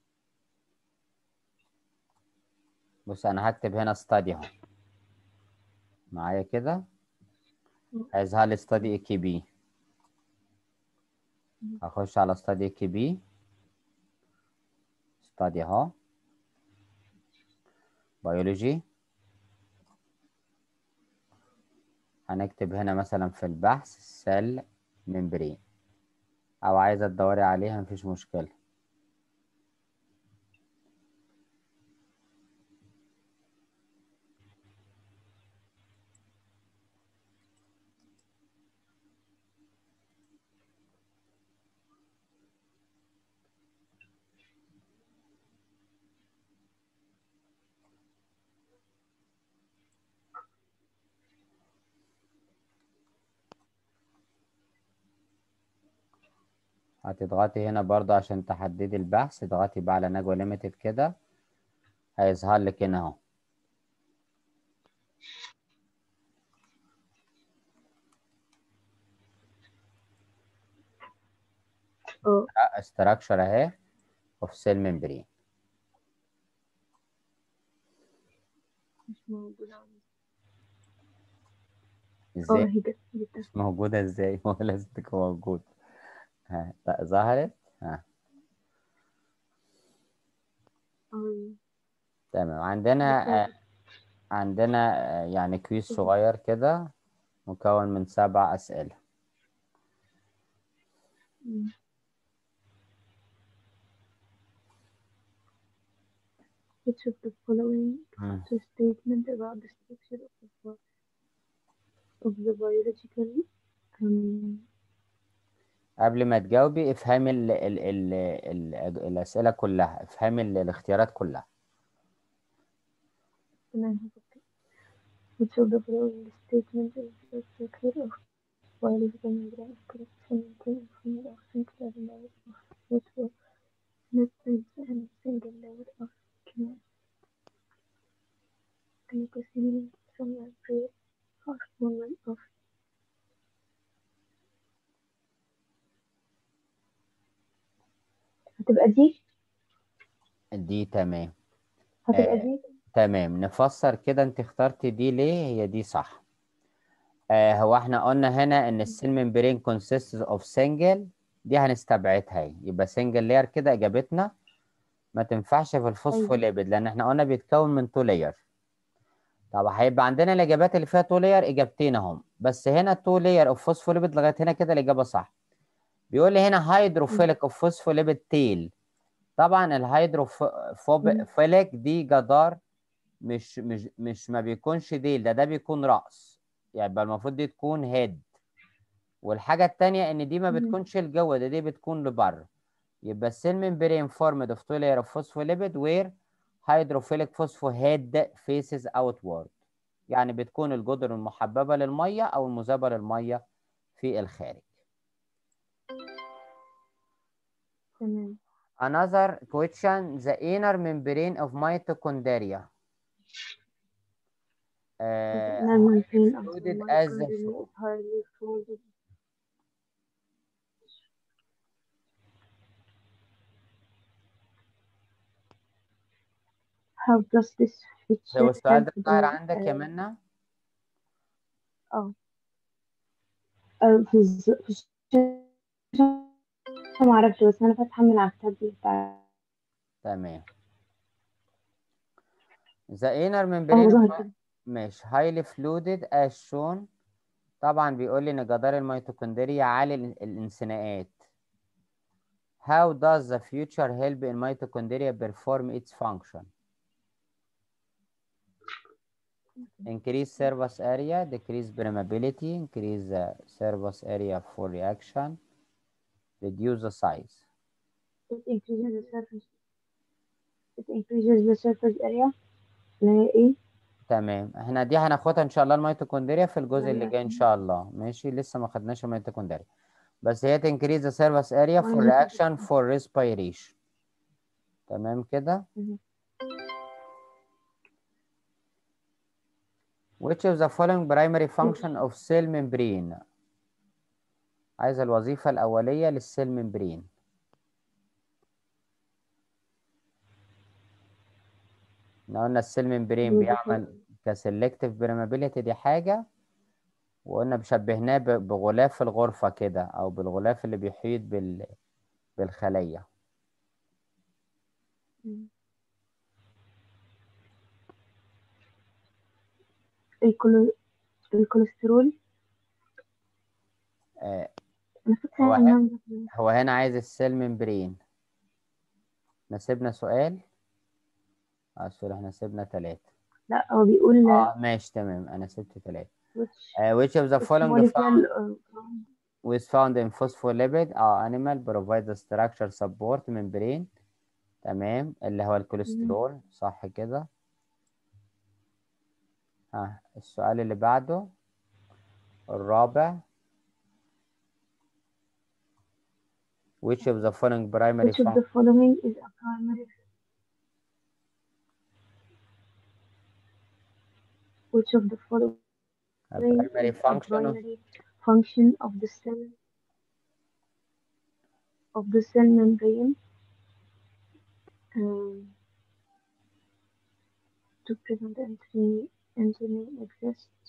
بص انا هكتب هنا study اهو معايا كده هيظهر لي study كي بي هخش على study كي بي study اهو بيولوجي هنكتب هنا مثلا في البحث سيل ممبرين او عايزه تدوري عليها مفيش مشكله هتضغطي هنا برضو عشان تحددي البحث اضغطي بقى على نجوى ليميتد كده هيظهر لك هنا اهو اه structure اهي of cell membrane مش موجوده عندي اه ازاي هي جت جبتها مش موجودة ازاي هو لازم تكون موجود ها لا ظهرت ها اه تمام عندنا جبتها. آه، عندنا آه، يعني كويز صغير كده مكون من سبع أسئلة مم. Which of the following مم. is a statement about the structure of the bi- of the biological um, قبل ما تجاوبي افهمي ال ال ال ال الأسئلة كلها افهمي ال- الاختيارات كلها تمام هفكر. Which of the following statement is the structure of biological membrane is correct from from of singular layer of which will not present and single layer of glycosyl from a great half moment of هتبقى دي دي تمام هتبقى آه، دي تمام نفسر كده انت اخترتي دي ليه هي دي صح آه هو احنا قلنا هنا ان السيل ممبرين consists of single دي هنستبعدها اهي يبقى سنجل لاير كده اجابتنا ما تنفعش في الفوسفوليبيد لان احنا قلنا بيتكون من تو لاير طب هيبقى عندنا الاجابات اللي فيها تو لاير اجابتين اهم بس هنا تو لاير اوف فوسفوليبيد لغايه هنا كده الاجابه صح بيقول لي هنا هيدروفيليك اوف فوسفوليبيد تيل طبعا الهيدروفيليك دي جدار مش مش مش ما بيكونش ديل ده ده بيكون راس يعني يبقى المفروض دي تكون هيد والحاجه الثانيه ان دي ما مم. بتكونش لجوه ده دي بتكون لبره يبقى السيل ممبرين فورمد اوف تو لاير اوف فوسفوليبيد وير هيدروفيليك فوسفوهيد فيسز اوتورد يعني بتكون الجدر المحببه للميه او المذابه للميه في الخارج تمام Another question, the inner membrane of mitochondria. Uh, The inner membrane of the fluted as the mitochondria is highly folded. How does this feature هو السؤال ده help ظاهر the عندك يا uh, منى؟ اه آه، في الز... في الشاشة ما اعرفش بس انا فاتحة من على الكتاب بتاع تمام. The inner اه membrane of ظهر mi- كده مش highly fluted as shown طبعا بيقول لي ان جدار الميتوكوندريا عالي ال- الانثناءات. How does the future help in mitochondria perform its function? Increase surface area, decrease permeability, increase the surface area for reaction, reduce the size. it increases the surface it increases the surface area اللي هي ايه تمام احنا دي هناخدها ان شاء الله الميتوكوندريا في الجزء اللي جاي ان reaction. شاء الله ماشي لسه ما خدناش الميتوكوندريا بس هي increase the surface area for وعندي reaction for respiration تمام كده مهم. which of the following primary function of cell membrane عايز الوظيفة الأولية للسيل ممبرين احنا قلنا السيل ممبرين بيوظف- بيعمل كسلكتيف بريمابيليتي دي حاجة وقلنا شبهناه ب- بغلاف الغرفة كده أو بالغلاف اللي بيحيط بال... بالخلية مم. الكولو... الكوليسترول آه انا فاكرة هو ان انا ه- مذاكرة. هو هنا عايز السيل ممبرين نسيبنا سؤال اه سوري احنا سيبنا تلاتة لا هو بيقول اه ماشي تمام أنا سبت تلاتة which آه which of the which following found molecule uh, was found in phospholipid اه animal provide the structure support membrane تمام اللي هو الكوليسترول صح كده ها السؤال اللي بعده الرابع which of the following primary which of the function following is a primary which of the following a primary is a function of primary function of the cell of the cell membrane um, to prevent entry entry exists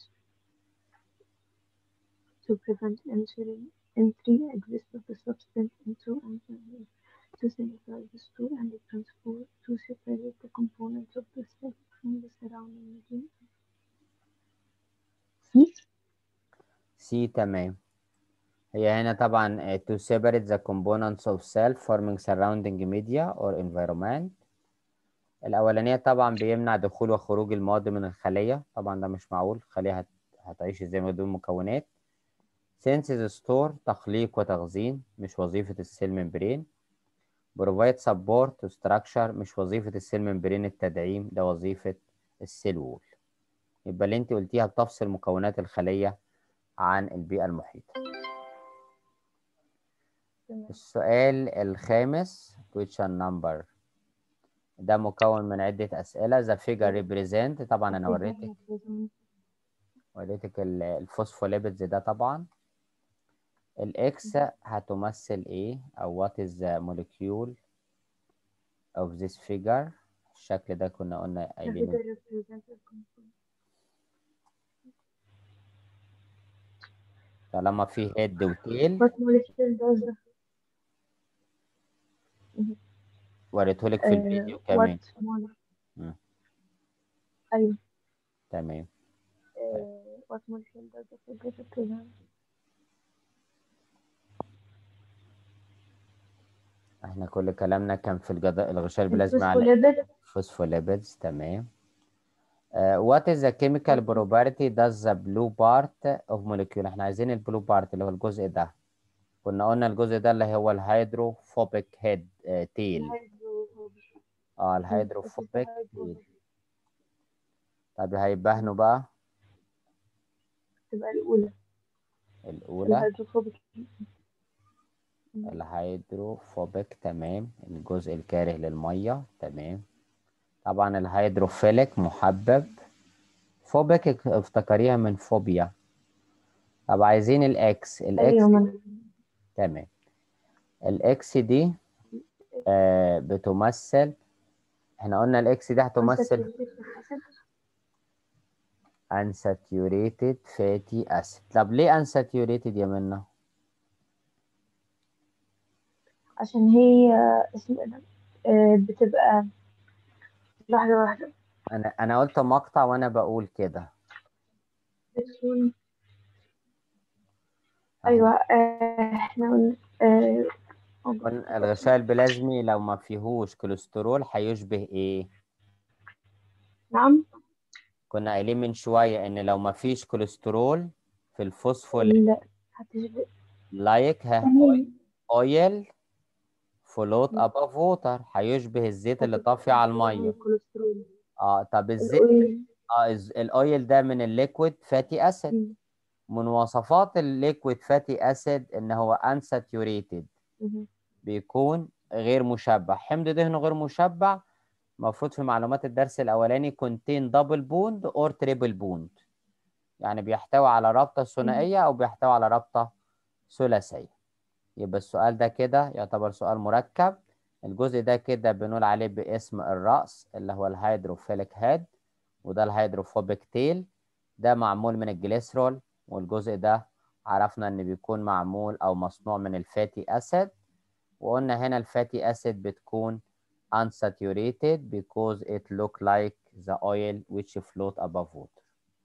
to prevent entry entry exist of the substance into and to synthesize the stool and the transport to separate the components of the cell from the surrounding material. See? C تمام هي هنا طبعا uh, to separate the components of cell forming surrounding media or environment الأولانية طبعا بيمنع دخول وخروج المواد من الخلية طبعا ده مش معقول الخلية هت... هتعيش ازاي من دون مكونات synthesis store تخليق وتخزين مش وظيفة السيل ممبرين provide support to structure مش وظيفة السيل ممبرين التدعيم ده وظيفة السيل وول يبقى اللي انت قلتيها بتفصل مكونات الخلية عن البيئة المحيطة تمام. السؤال الخامس question number ده مكون من عدة أسئلة the figure represent طبعا أنا وريتك وريتك ال- الفوسفوليبيدز ده طبعا الإكس هتمثل إيه أو what is the molecule of this figure الشكل ده كنا قلنا The قايلينه figure represents a component. طالما فيه head وتيل What molecule does the وريتهولك في الفيديو آه، كمان what molecule مم. أيوة تمام آه، what molecule does the phosphate represent احنا كل كلامنا كان في الجدار الغشاء البلازمي على الفوسفوليبيد phospholipids تمام Uh, what is the chemical property does the blue part of molecule احنا عايزين البلو بارت اللي هو الجزء ده كنا قلنا الجزء ده اللي هو الهيدروفوبيك هيد تيل اه الهيدروفوبيك تيل طب هيبهنوا بقى تبقى الأولى الأولى الهيدروفوبيك الهيدروفوبيك تمام الجزء الكاره للمية تمام طبعا الهيدروفيليك محبب فوبيك اك- افتكريها من فوبيا طب عايزين الاكس الاكس أيوة ما تمام الاكس دي آه بتمثل احنا قلنا الاكس دي هتمثل unsaturated fatty acid طب ليه unsaturated يا منى عشان هي اسمه ايه ده آه، بتبقى لحظة واحدة انا انا قلت مقطع وانا بقول كده بتكون أهو. أيوة آه، احنا قلنا آه، قلنا الغشاء البلازمي لو ما فيهوش كوليسترول هيشبه ايه نعم كنا قايلين من شوية ان لو ما فيش كوليسترول في الفوسفول لا هتشبه لايك ها ثانية اويل فلوت above ووتر هيشبه الزيت اللي طافي على المية الكوليسترول اه طب الزيت الأويل اه الز- الاويل ده من الليكويد فاتي اسيد مم. من مواصفات الليكويد فاتي اسيد ان هو unsaturated مهم. بيكون غير مشبع حمض دهنه غير مشبع المفروض في معلومات الدرس الاولاني contain double bond or triple bond يعني بيحتوي على رابطة ثنائية او بيحتوي على رابطة ثلاثية يبقى السؤال ده كده يعتبر سؤال مركب الجزء ده كده بنقول عليه باسم الرأس اللي هو الهيدروفيليك هيد وده الهيدروفوبيك تيل ده معمول من الجليسرول والجزء ده عرفنا ان بيكون معمول او مصنوع من الفاتي اسيد وقلنا هنا الفاتي اسيد بتكون unsaturated because it look like the oil which float above water.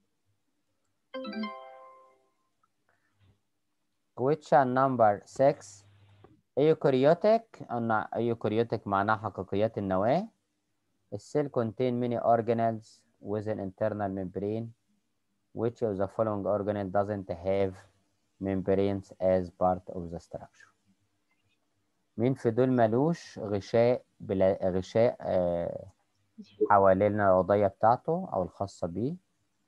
Question number 6 eukaryotic قلنا eukaryotic معناها حقيقيات النواة السيل contain many organelles with an internal membrane which of the following organelle doesn't have membranes as part of the structure مين في دول ملوش غشاء بلا غشاء آه، حوالين العضية بتاعته أو الخاصة بيه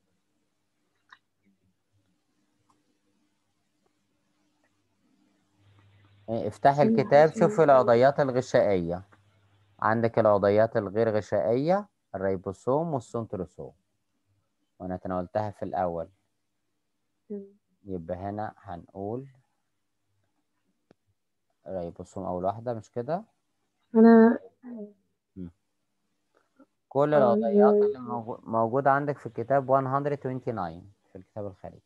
إيه، افتحي مم، الكتاب عشان شوفي العضيات الغشائية عندك العضيات الغير غشائية الريبوسوم والسنتروسوم وأنا تناولتها في الأول مم. يبقى هنا هنقول ريبوسوم أول واحدة مش كده أنا كل آه، العضيات زي- اللي موجو- موجودة عندك في الكتاب 129 في الكتاب الخارجي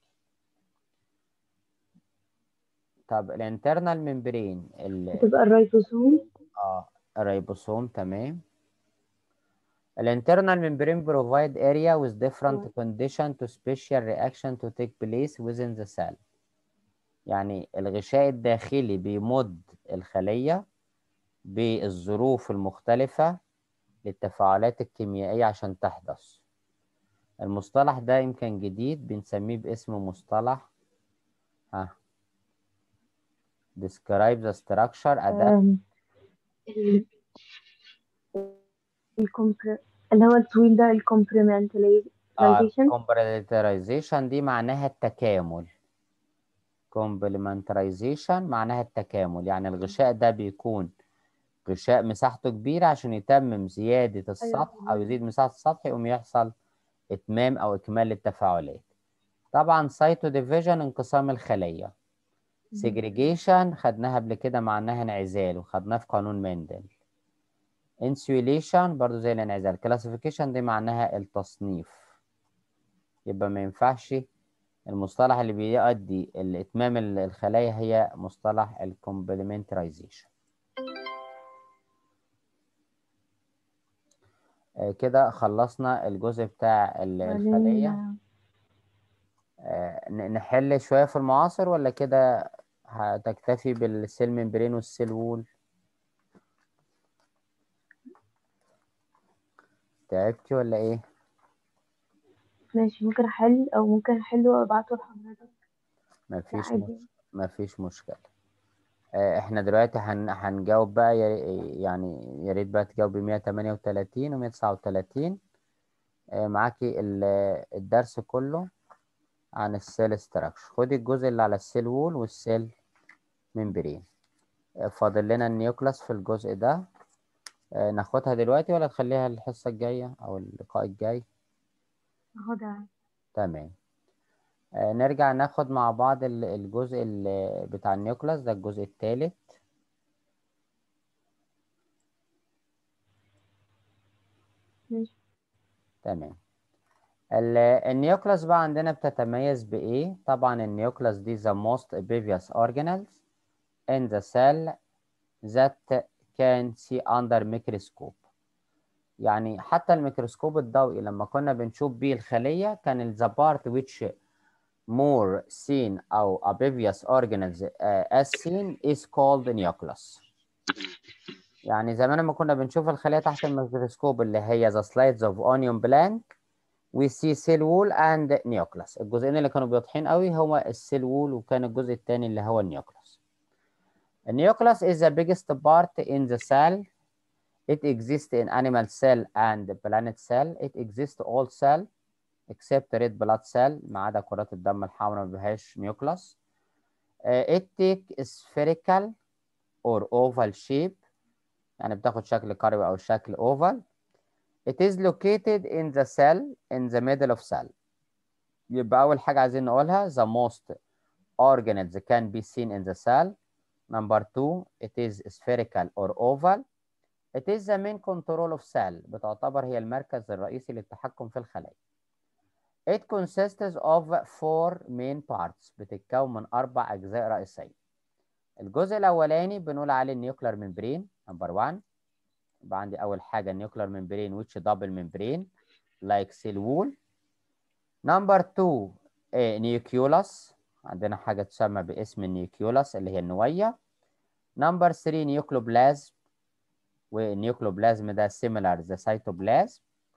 طب الانترنال ممبرين ال بتبقى الريبوسوم اه الريبوسوم تمام الانترنال membrane provide area with different condition to special reaction to take place within the cell يعني الغشاء الداخلي بيمد الخلية بالظروف المختلفة للتفاعلات الكيميائية عشان تحدث المصطلح ده يمكن جديد بنسميه باسم مصطلح ها describe the structure adapt آم، ال- الكومبر اللي هو الطويل ده آه الكومبلمنتاليزيشن complementarization دي معناها التكامل complementarization معناها التكامل يعني الغشاء ده بيكون غشاء مساحته كبيرة عشان يتمم زيادة السطح أو يزيد مساحة السطح يقوم يحصل إتمام أو إكمال للتفاعلات طبعا سايتو ديفيجن انقسام الخلية segregation خدناها قبل كده معناها انعزال وخدناها في قانون مندل insulation برضو زي الانعزال classification دي معناها التصنيف يبقى ما ينفعش المصطلح اللي بيؤدي لإتمام ال- الخلايا هي مصطلح الكومبلمنترايزيشن آه، كده خلصنا الجزء بتاع ال- الخلية بعدين آه، ن- نحل شوية في المعاصر ولا كده هتكتفي بالسيل ممبرين والسيل وول تعبتي ولا ايه ماشي ممكن احل او ممكن احله وابعته لحضرتك مفيش عادي مش... مفيش مشكلة آه، احنا دلوقتي هن... هنجاوب بقى يا... يعني يا ريت بقى تجاوبي 138 و 139 آه، معاكي ال- الدرس كله عن السيل ستراكشر خدي الجزء اللي على السيل وول والسيل ممبرين آه، فاضل لنا النيوكلاس في الجزء ده آه، ناخدها دلوقتي ولا تخليها الحصة الجاية أو اللقاء الجاي اهو ده تمام آه، نرجع ناخد مع بعض ال- الجزء ال- بتاع النيوكلاس ده الجزء الثالث ماشي تمام ال- النيوكلاس بقى عندنا بتتميز بإيه؟ طبعا النيوكلاس دي the most amphibious organelles in the cell that can see under microscope يعني حتى الميكروسكوب الضوئي لما كنا بنشوف بيه الخلية كان ال the part which more seen أو amphibious organelles uh, as seen is called nucleus يعني زمان لما كنا بنشوف الخلية تحت الميكروسكوب اللي هي the slides of onion blank we see cell wall and nucleus الجزئين اللي كانوا واضحين قوي هو السيل وول وكان الجزء الثاني اللي هو النيوكلاس النيوكلاس is the biggest part in the cell it exists in animal cell and planet cell it exists all cell except red blood cell ما عدا كرات الدم الحمراء ما فيهاش نيوكلاس uh, it take spherical or oval shape يعني بتاخد شكل كروي او شكل oval It is located in the cell in the middle of cell. يبقى أول حاجة عايزين نقولها the most organelles can be seen in the cell. Number two, it is spherical or oval. It is the main control of cell. بتعتبر هي المركز الرئيسي للتحكم في الخلايا. It consists of four main parts. بتتكون من أربع أجزاء رئيسية. الجزء الأولاني بنقول عليه النيوكلير ممبرين number one. يبقى عندي أول حاجة النيوكلير ممبرين which double membrane like cell wall. Number two eh, nucleus عندنا حاجة تسمى باسم النيوكيولاس اللي هي النوية. Number three nucleoplasm والنيوكليوبلازم ده similar the cytoplasm.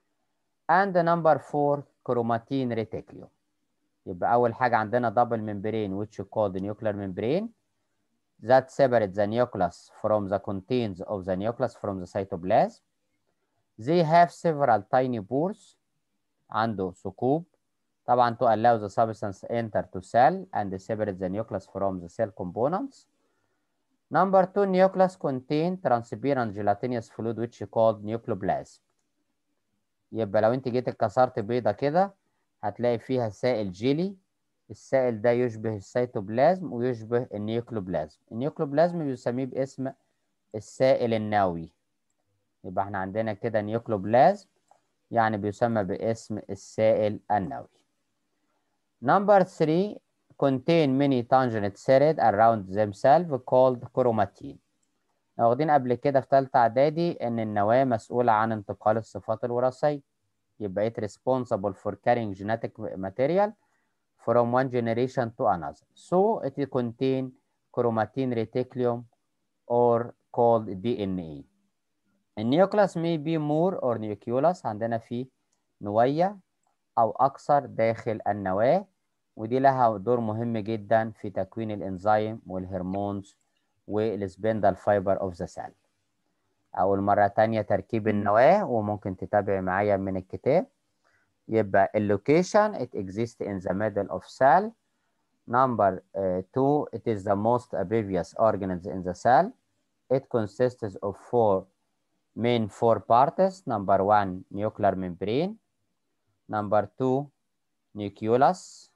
And number four chromatin reticulum. يبقى أول حاجة عندنا double membrane which called nuclear membrane. that separate the nucleus from the contents of the nucleus from the cytoplasm. They have several tiny pores. عنده ثقوب. طبعا to allow the substance enter to cell and separate the nucleus from the cell components. Number two, nucleus contain transparent gelatinous fluid which called nucleoplasm. يبقى لو انت جيت كسرت بيضة كده هتلاقي فيها سائل جيلي السائل ده يشبه السيتوبلازم ويشبه النيوكلوبلازم النيوكلوبلازم بيسميه باسم السائل النووي يبقى احنا عندنا كده نيوكلوبلازم يعني بيسمى باسم السائل النووي Number three contain many tangent thread around themselves called chromatin واخدين قبل كده في ثالثة إعدادي إن النواة مسؤولة عن انتقال الصفات الوراثية يبقى it responsible for carrying genetic material from one generation to another. So it contain chromatin reticulum or called DNA. النيوكلاس may be more or nucleus عندنا فيه نوية أو أكثر داخل النواة ودي لها دور مهم جدا في تكوين الإنزيم والهرمونز والسبندل فايبر اوف ذا سيل. أول مرة تانية تركيب النواة وممكن تتابع معايا من الكتاب. يبقى اللوكيشن it exists in the middle of cell. Number uh, two, it is the most amphibious organelles in the cell. It consists of four main four parts. Number one, nuclear membrane. Number two, nucleus.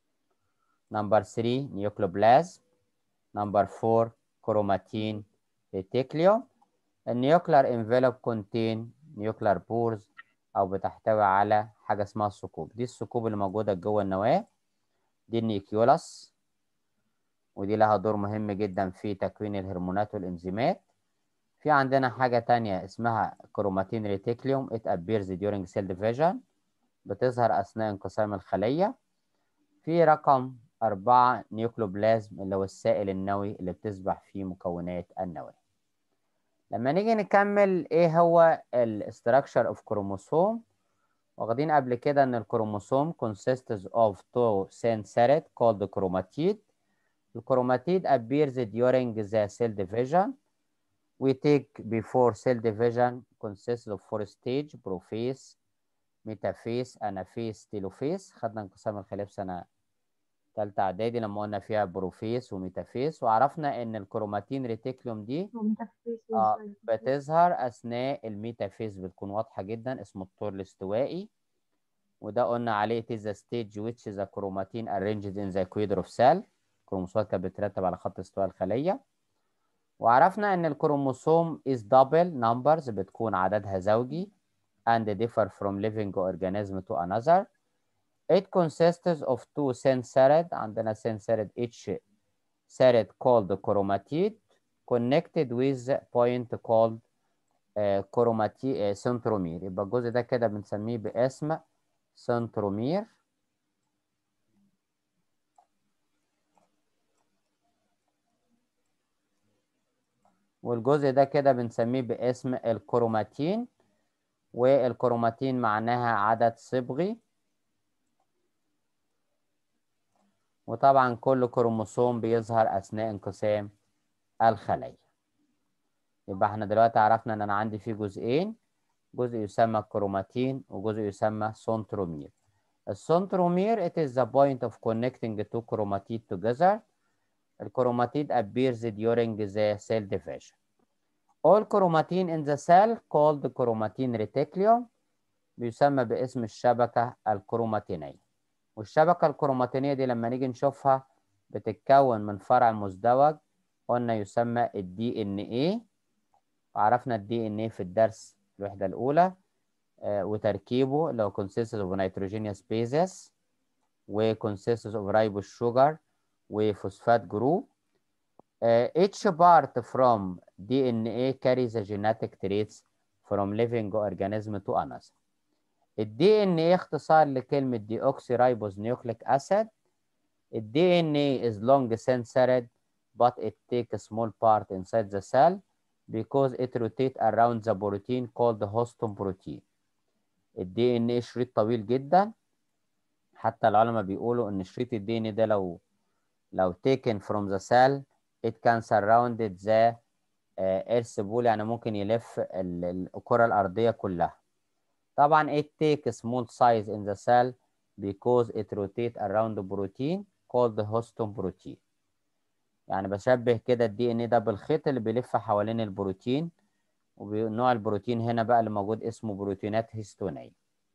Number three, nucleoplasm. Number four, chromatin reticulum. النيوكلر envelope contain nuclear pores أو بتحتوي على حاجة اسمها الثقوب دي الثقوب اللي موجودة جوه النواة دي النيوكيولاس ودي لها دور مهم جدا في تكوين الهرمونات والإنزيمات في عندنا حاجة تانية اسمها كروماتين ريتيكليوم it appears during cell division بتظهر أثناء انقسام الخلية في رقم أربعة نيوكلوبلازم اللي هو السائل النووي اللي بتسبح فيه مكونات النواة لما نيجي نكمل ايه هو الاستراكشر اوف كروموسوم واخدين قبل كده ان الكروموسوم consists of two sensored called chromatid الكروماتيد appears during the cell division we take before cell division consists of four stage prophase ميتافيز انافيز تيلوفيز خدنا انقسام الخلية في سنة تالتة اعدادي لما قلنا فيها بروفيز وميتافيز وعرفنا ان الكروماتين ريتيكلوم دي ومتفيس اه وزي- بتظهر اثناء الميتافيز بتكون واضحه جدا اسمه الطور الاستوائي وده قلنا عليه it is the stage which the chromatin arranged in the equator of cell الكروموسومات كانت بترتب على خط استواء الخليه وعرفنا ان الكروموسوم is double numbers بتكون عددها زوجي and differ from living organism to another it consists of two sensored عندنا sensored each serid called chromatid connected with point called uh, chromati uh, centromere يبقى الجزء ده كده بنسميه باسم centromere والجزء ده كده بنسميه باسم الكروماتين والكروماتين معناها عدد صبغي وطبعا كل كروموسوم بيظهر أثناء انقسام الخلية يبقى احنا دلوقتي عرفنا ان انا عندي فيه جزئين جزء يسمى كروماتين وجزء يسمى سنترومير السنترومير it is the point of connecting two chromatid together الكروماتيد appears during the cell division all chromatin in the cell called chromatin reticulum بيسمى باسم الشبكة الكروماتينية والشبكة الكروماتينية دي لما نيجي نشوفها بتتكون من فرع مزدوج قلنا يسمى الدي ان ايه وعرفنا الدي ان ايه في الدرس الوحدة الأولى آه، وتركيبه اللي هو consists of nitrogenous bases و consists of ribose sugar وفوسفات جروب Uh, each part from DNA carries the genetic traits from living organism to another. الدي ان ايه اختصار لكلمة deoxyribose nucleic acid. الدي ان ايه is long censored but it takes a small part inside the cell because it rotates around the protein called hoston protein. الدي ان ايه شريط طويل جدا حتى العلماء بيقولوا ان شريط الدي ان ده لو لو taken from the cell it can surround the uh, earth ball يعني ممكن يلف ال- ال- الكرة الأرضية كلها. طبعا it takes small size in the cell because it rotate around the protein called the hoston protein. يعني بشبه كده الدي ان ده بالخيط اللي بيلف حوالين البروتين ونوع البروتين هنا بقى اللي موجود اسمه بروتينات هيستونية.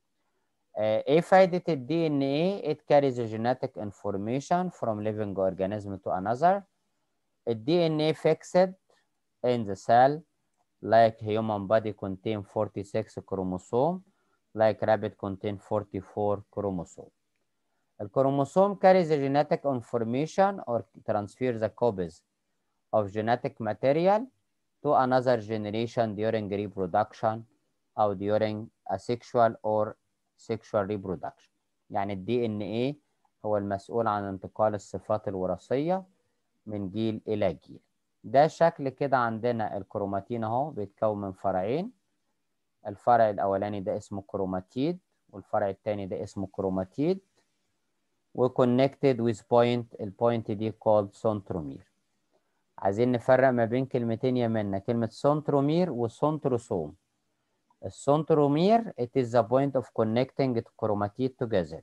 آه، ايه فايدة الدي ان ايه؟ It carries genetic information from living organism to another. الدي ان ايه fixed in the cell like human body contain 46 chromosome like rabbit contain 44 chromosome. الكروموسوم carries the genetic information or transfer the copies of genetic material to another generation during reproduction أو during asexual or sexual reproduction. يعني الدي ان ايه هو المسؤول عن انتقال الصفات الوراثية من جيل إلى جيل. ده شكل كده عندنا الكروماتين اهو بيتكون من فرعين الفرع الأولاني ده اسمه كروماتيد والفرع التاني ده اسمه كروماتيد وكونكتد with point البوينت دي called سنترومير عايزين نفرق ما بين كلمتين يمنا كلمة سنترومير وسنتروسوم السنترومير it is the point of connecting the chromatid together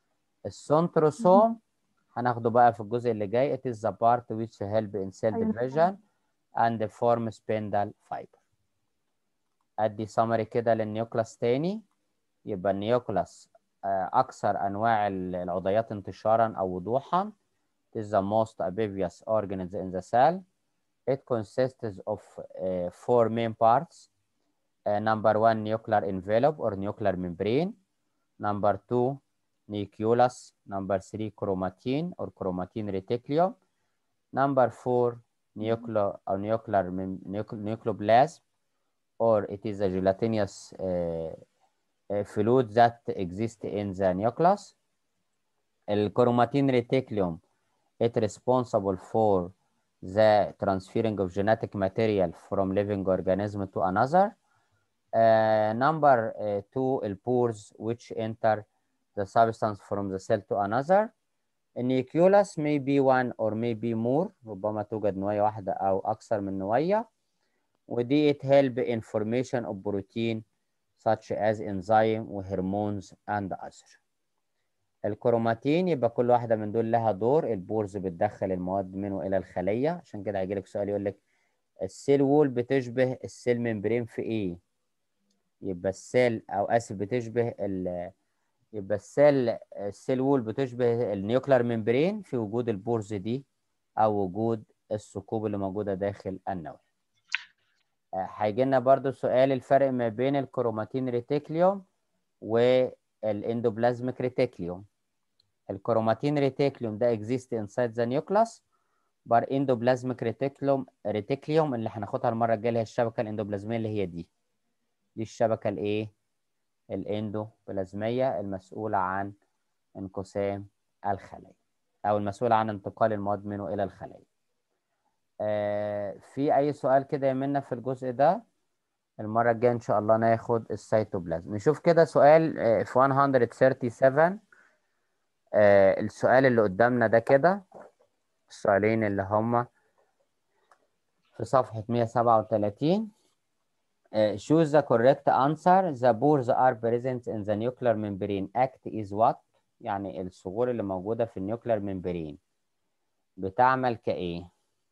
السنتروسوم هناخده بقى في الجزء اللي جاي it is the part which help in cell أيوة. division and form spindle fiber ادي summary كده للنيوكلاس تاني يبقى النيوكلاس آه، اكثر انواع ال- العضيات انتشارا او وضوحا it is the most amphibious organ in the cell it consists of uh, four main parts uh, number one nuclear envelope or nuclear membrane number two nucleus number three chromatin or chromatin reticulum number four nuclear or nuclear mem- nucle- nucleoplasm or it is a gelatinous uh, uh, fluid that exists in the nucleus. الكروماتين reticulum it responsible for the transferring of genetic material from living organism to another. Uh, number uh, two, الpores which enter the substance from the cell to another. النيوكيولاس may be one or may be more ربما توجد نوية واحدة أو أكثر من نوية ودي it help in formation of protein such as enzyme وهرمونز and other. الكروماتين يبقى كل واحدة من دول لها دور البورز بتدخل المواد منه إلى الخلية عشان كده هيجيلك سؤال يقول لك السيل وول بتشبه السيل ممبرين في إيه؟ يبقى السيل أو آسف بتشبه ال يبقى السيل السيل وول بتشبه النيوكلير ممبرين في وجود البورز دي أو وجود الثقوب اللي موجودة داخل النواة. هيجي لنا برضو سؤال الفرق ما بين الكروماتين ريتيكليوم والاندوبلازميك ريتيكليوم الكروماتين ريتيكليوم ده exist inside the nucleus بار اندوبلازميك ريتيكليوم ريتيكليوم اللي هناخدها المره الجايه اللي هي الشبكه الاندوبلازميه اللي هي دي دي الشبكه الايه الاندوبلازميه المسؤوله عن انقسام الخلايا او المسؤوله عن انتقال المواد منه الى الخلايا آه في اي سؤال كده يمنا في الجزء ده المره الجايه ان شاء الله ناخد السيتوبلازم نشوف كده سؤال آه في 137 آه السؤال اللي قدامنا ده كده السؤالين اللي هما في صفحة 137 uh, choose the correct answer the pores are present in the nuclear membrane act is what يعني الصغور اللي موجودة في النيوكلير ممبرين بتعمل كإيه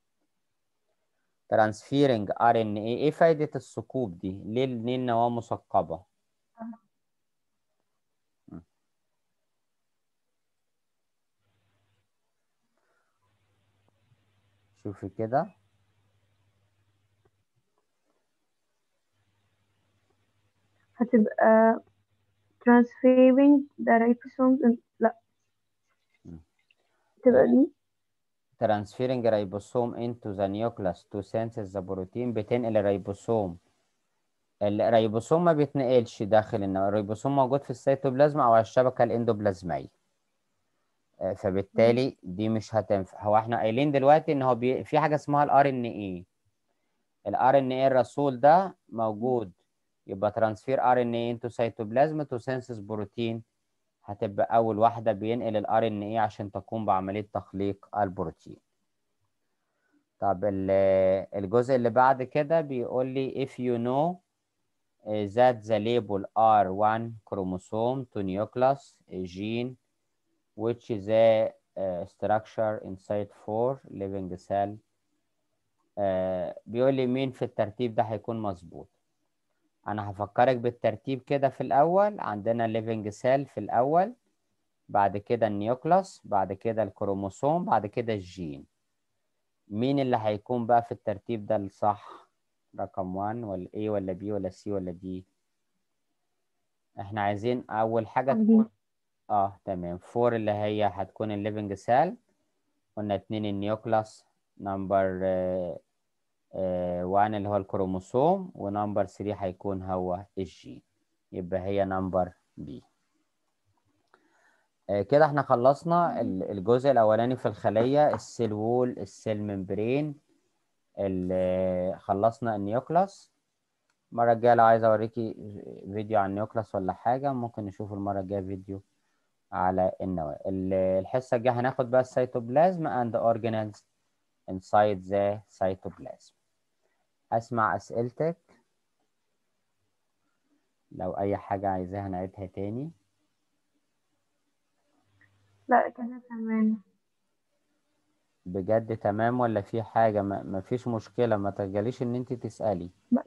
transferring RNA إيه فايدة الثقوب دي ليه ليه النواة مثقبة شوفي كده هتبقى transferring the ribosomes in... لا مم. تبقى دي transferring ribosome into the nucleus to synthesize the protein بتنقل الريبوسوم الريبوسوم ما بيتنقلش داخل النواة الريبوسوم موجود في السيتوبلازم او على الشبكة الاندوبلازمية آه، فبالتالي دي مش هتنفع هو احنا قايلين دلوقتي ان هو بي... في حاجة اسمها الار ان اي الار ان اي الرسول ده موجود يبقى ترانسفير ار ان اي انتو سيتوبلازم تو سينسس بروتين هتبقى اول واحده بينقل الار ان اي عشان تقوم بعمليه تخليق البروتين طب ال- الجزء اللي بعد كده بيقول لي if you know uh, that the label R1 chromosome to nucleus a gene which is a uh, structure inside four living cell uh, بيقول لي مين في الترتيب ده هيكون مظبوط انا هفكرك بالترتيب كده في الاول عندنا living cell في الاول بعد كده النيوكلاس بعد كده الكروموسوم بعد كده الجين مين اللي هيكون بقى في الترتيب ده الصح رقم 1 ولا A ولا B ولا C ولا D احنا عايزين اول حاجة طب تكون اه تمام 4 اللي هي هتكون الليفنج سيل قلنا اتنين النيوكلاس نمبر 1 اللي هو الكروموسوم ونمبر 3 هيكون هو الجين يبقى هي نمبر بي كده احنا خلصنا ال- الجزء الاولاني في الخليه السيل وول السيل ممبرين ال- خلصنا النيوكلاس المره الجايه لو عايز اوريكي فيديو عن النيوكلاس ولا حاجه ممكن نشوف المره الجايه فيديو على النواه ال- الحصه الجايه هناخد بقى السيتوبلازم اند organelles inside the cytoplasm اسمع اسئلتك لو اي حاجه عايزاها نعيدها تاني لا كده تمام بجد تمام ولا في حاجة ما ما فيش مشكلة ما تجاليش ان انت تسألي لا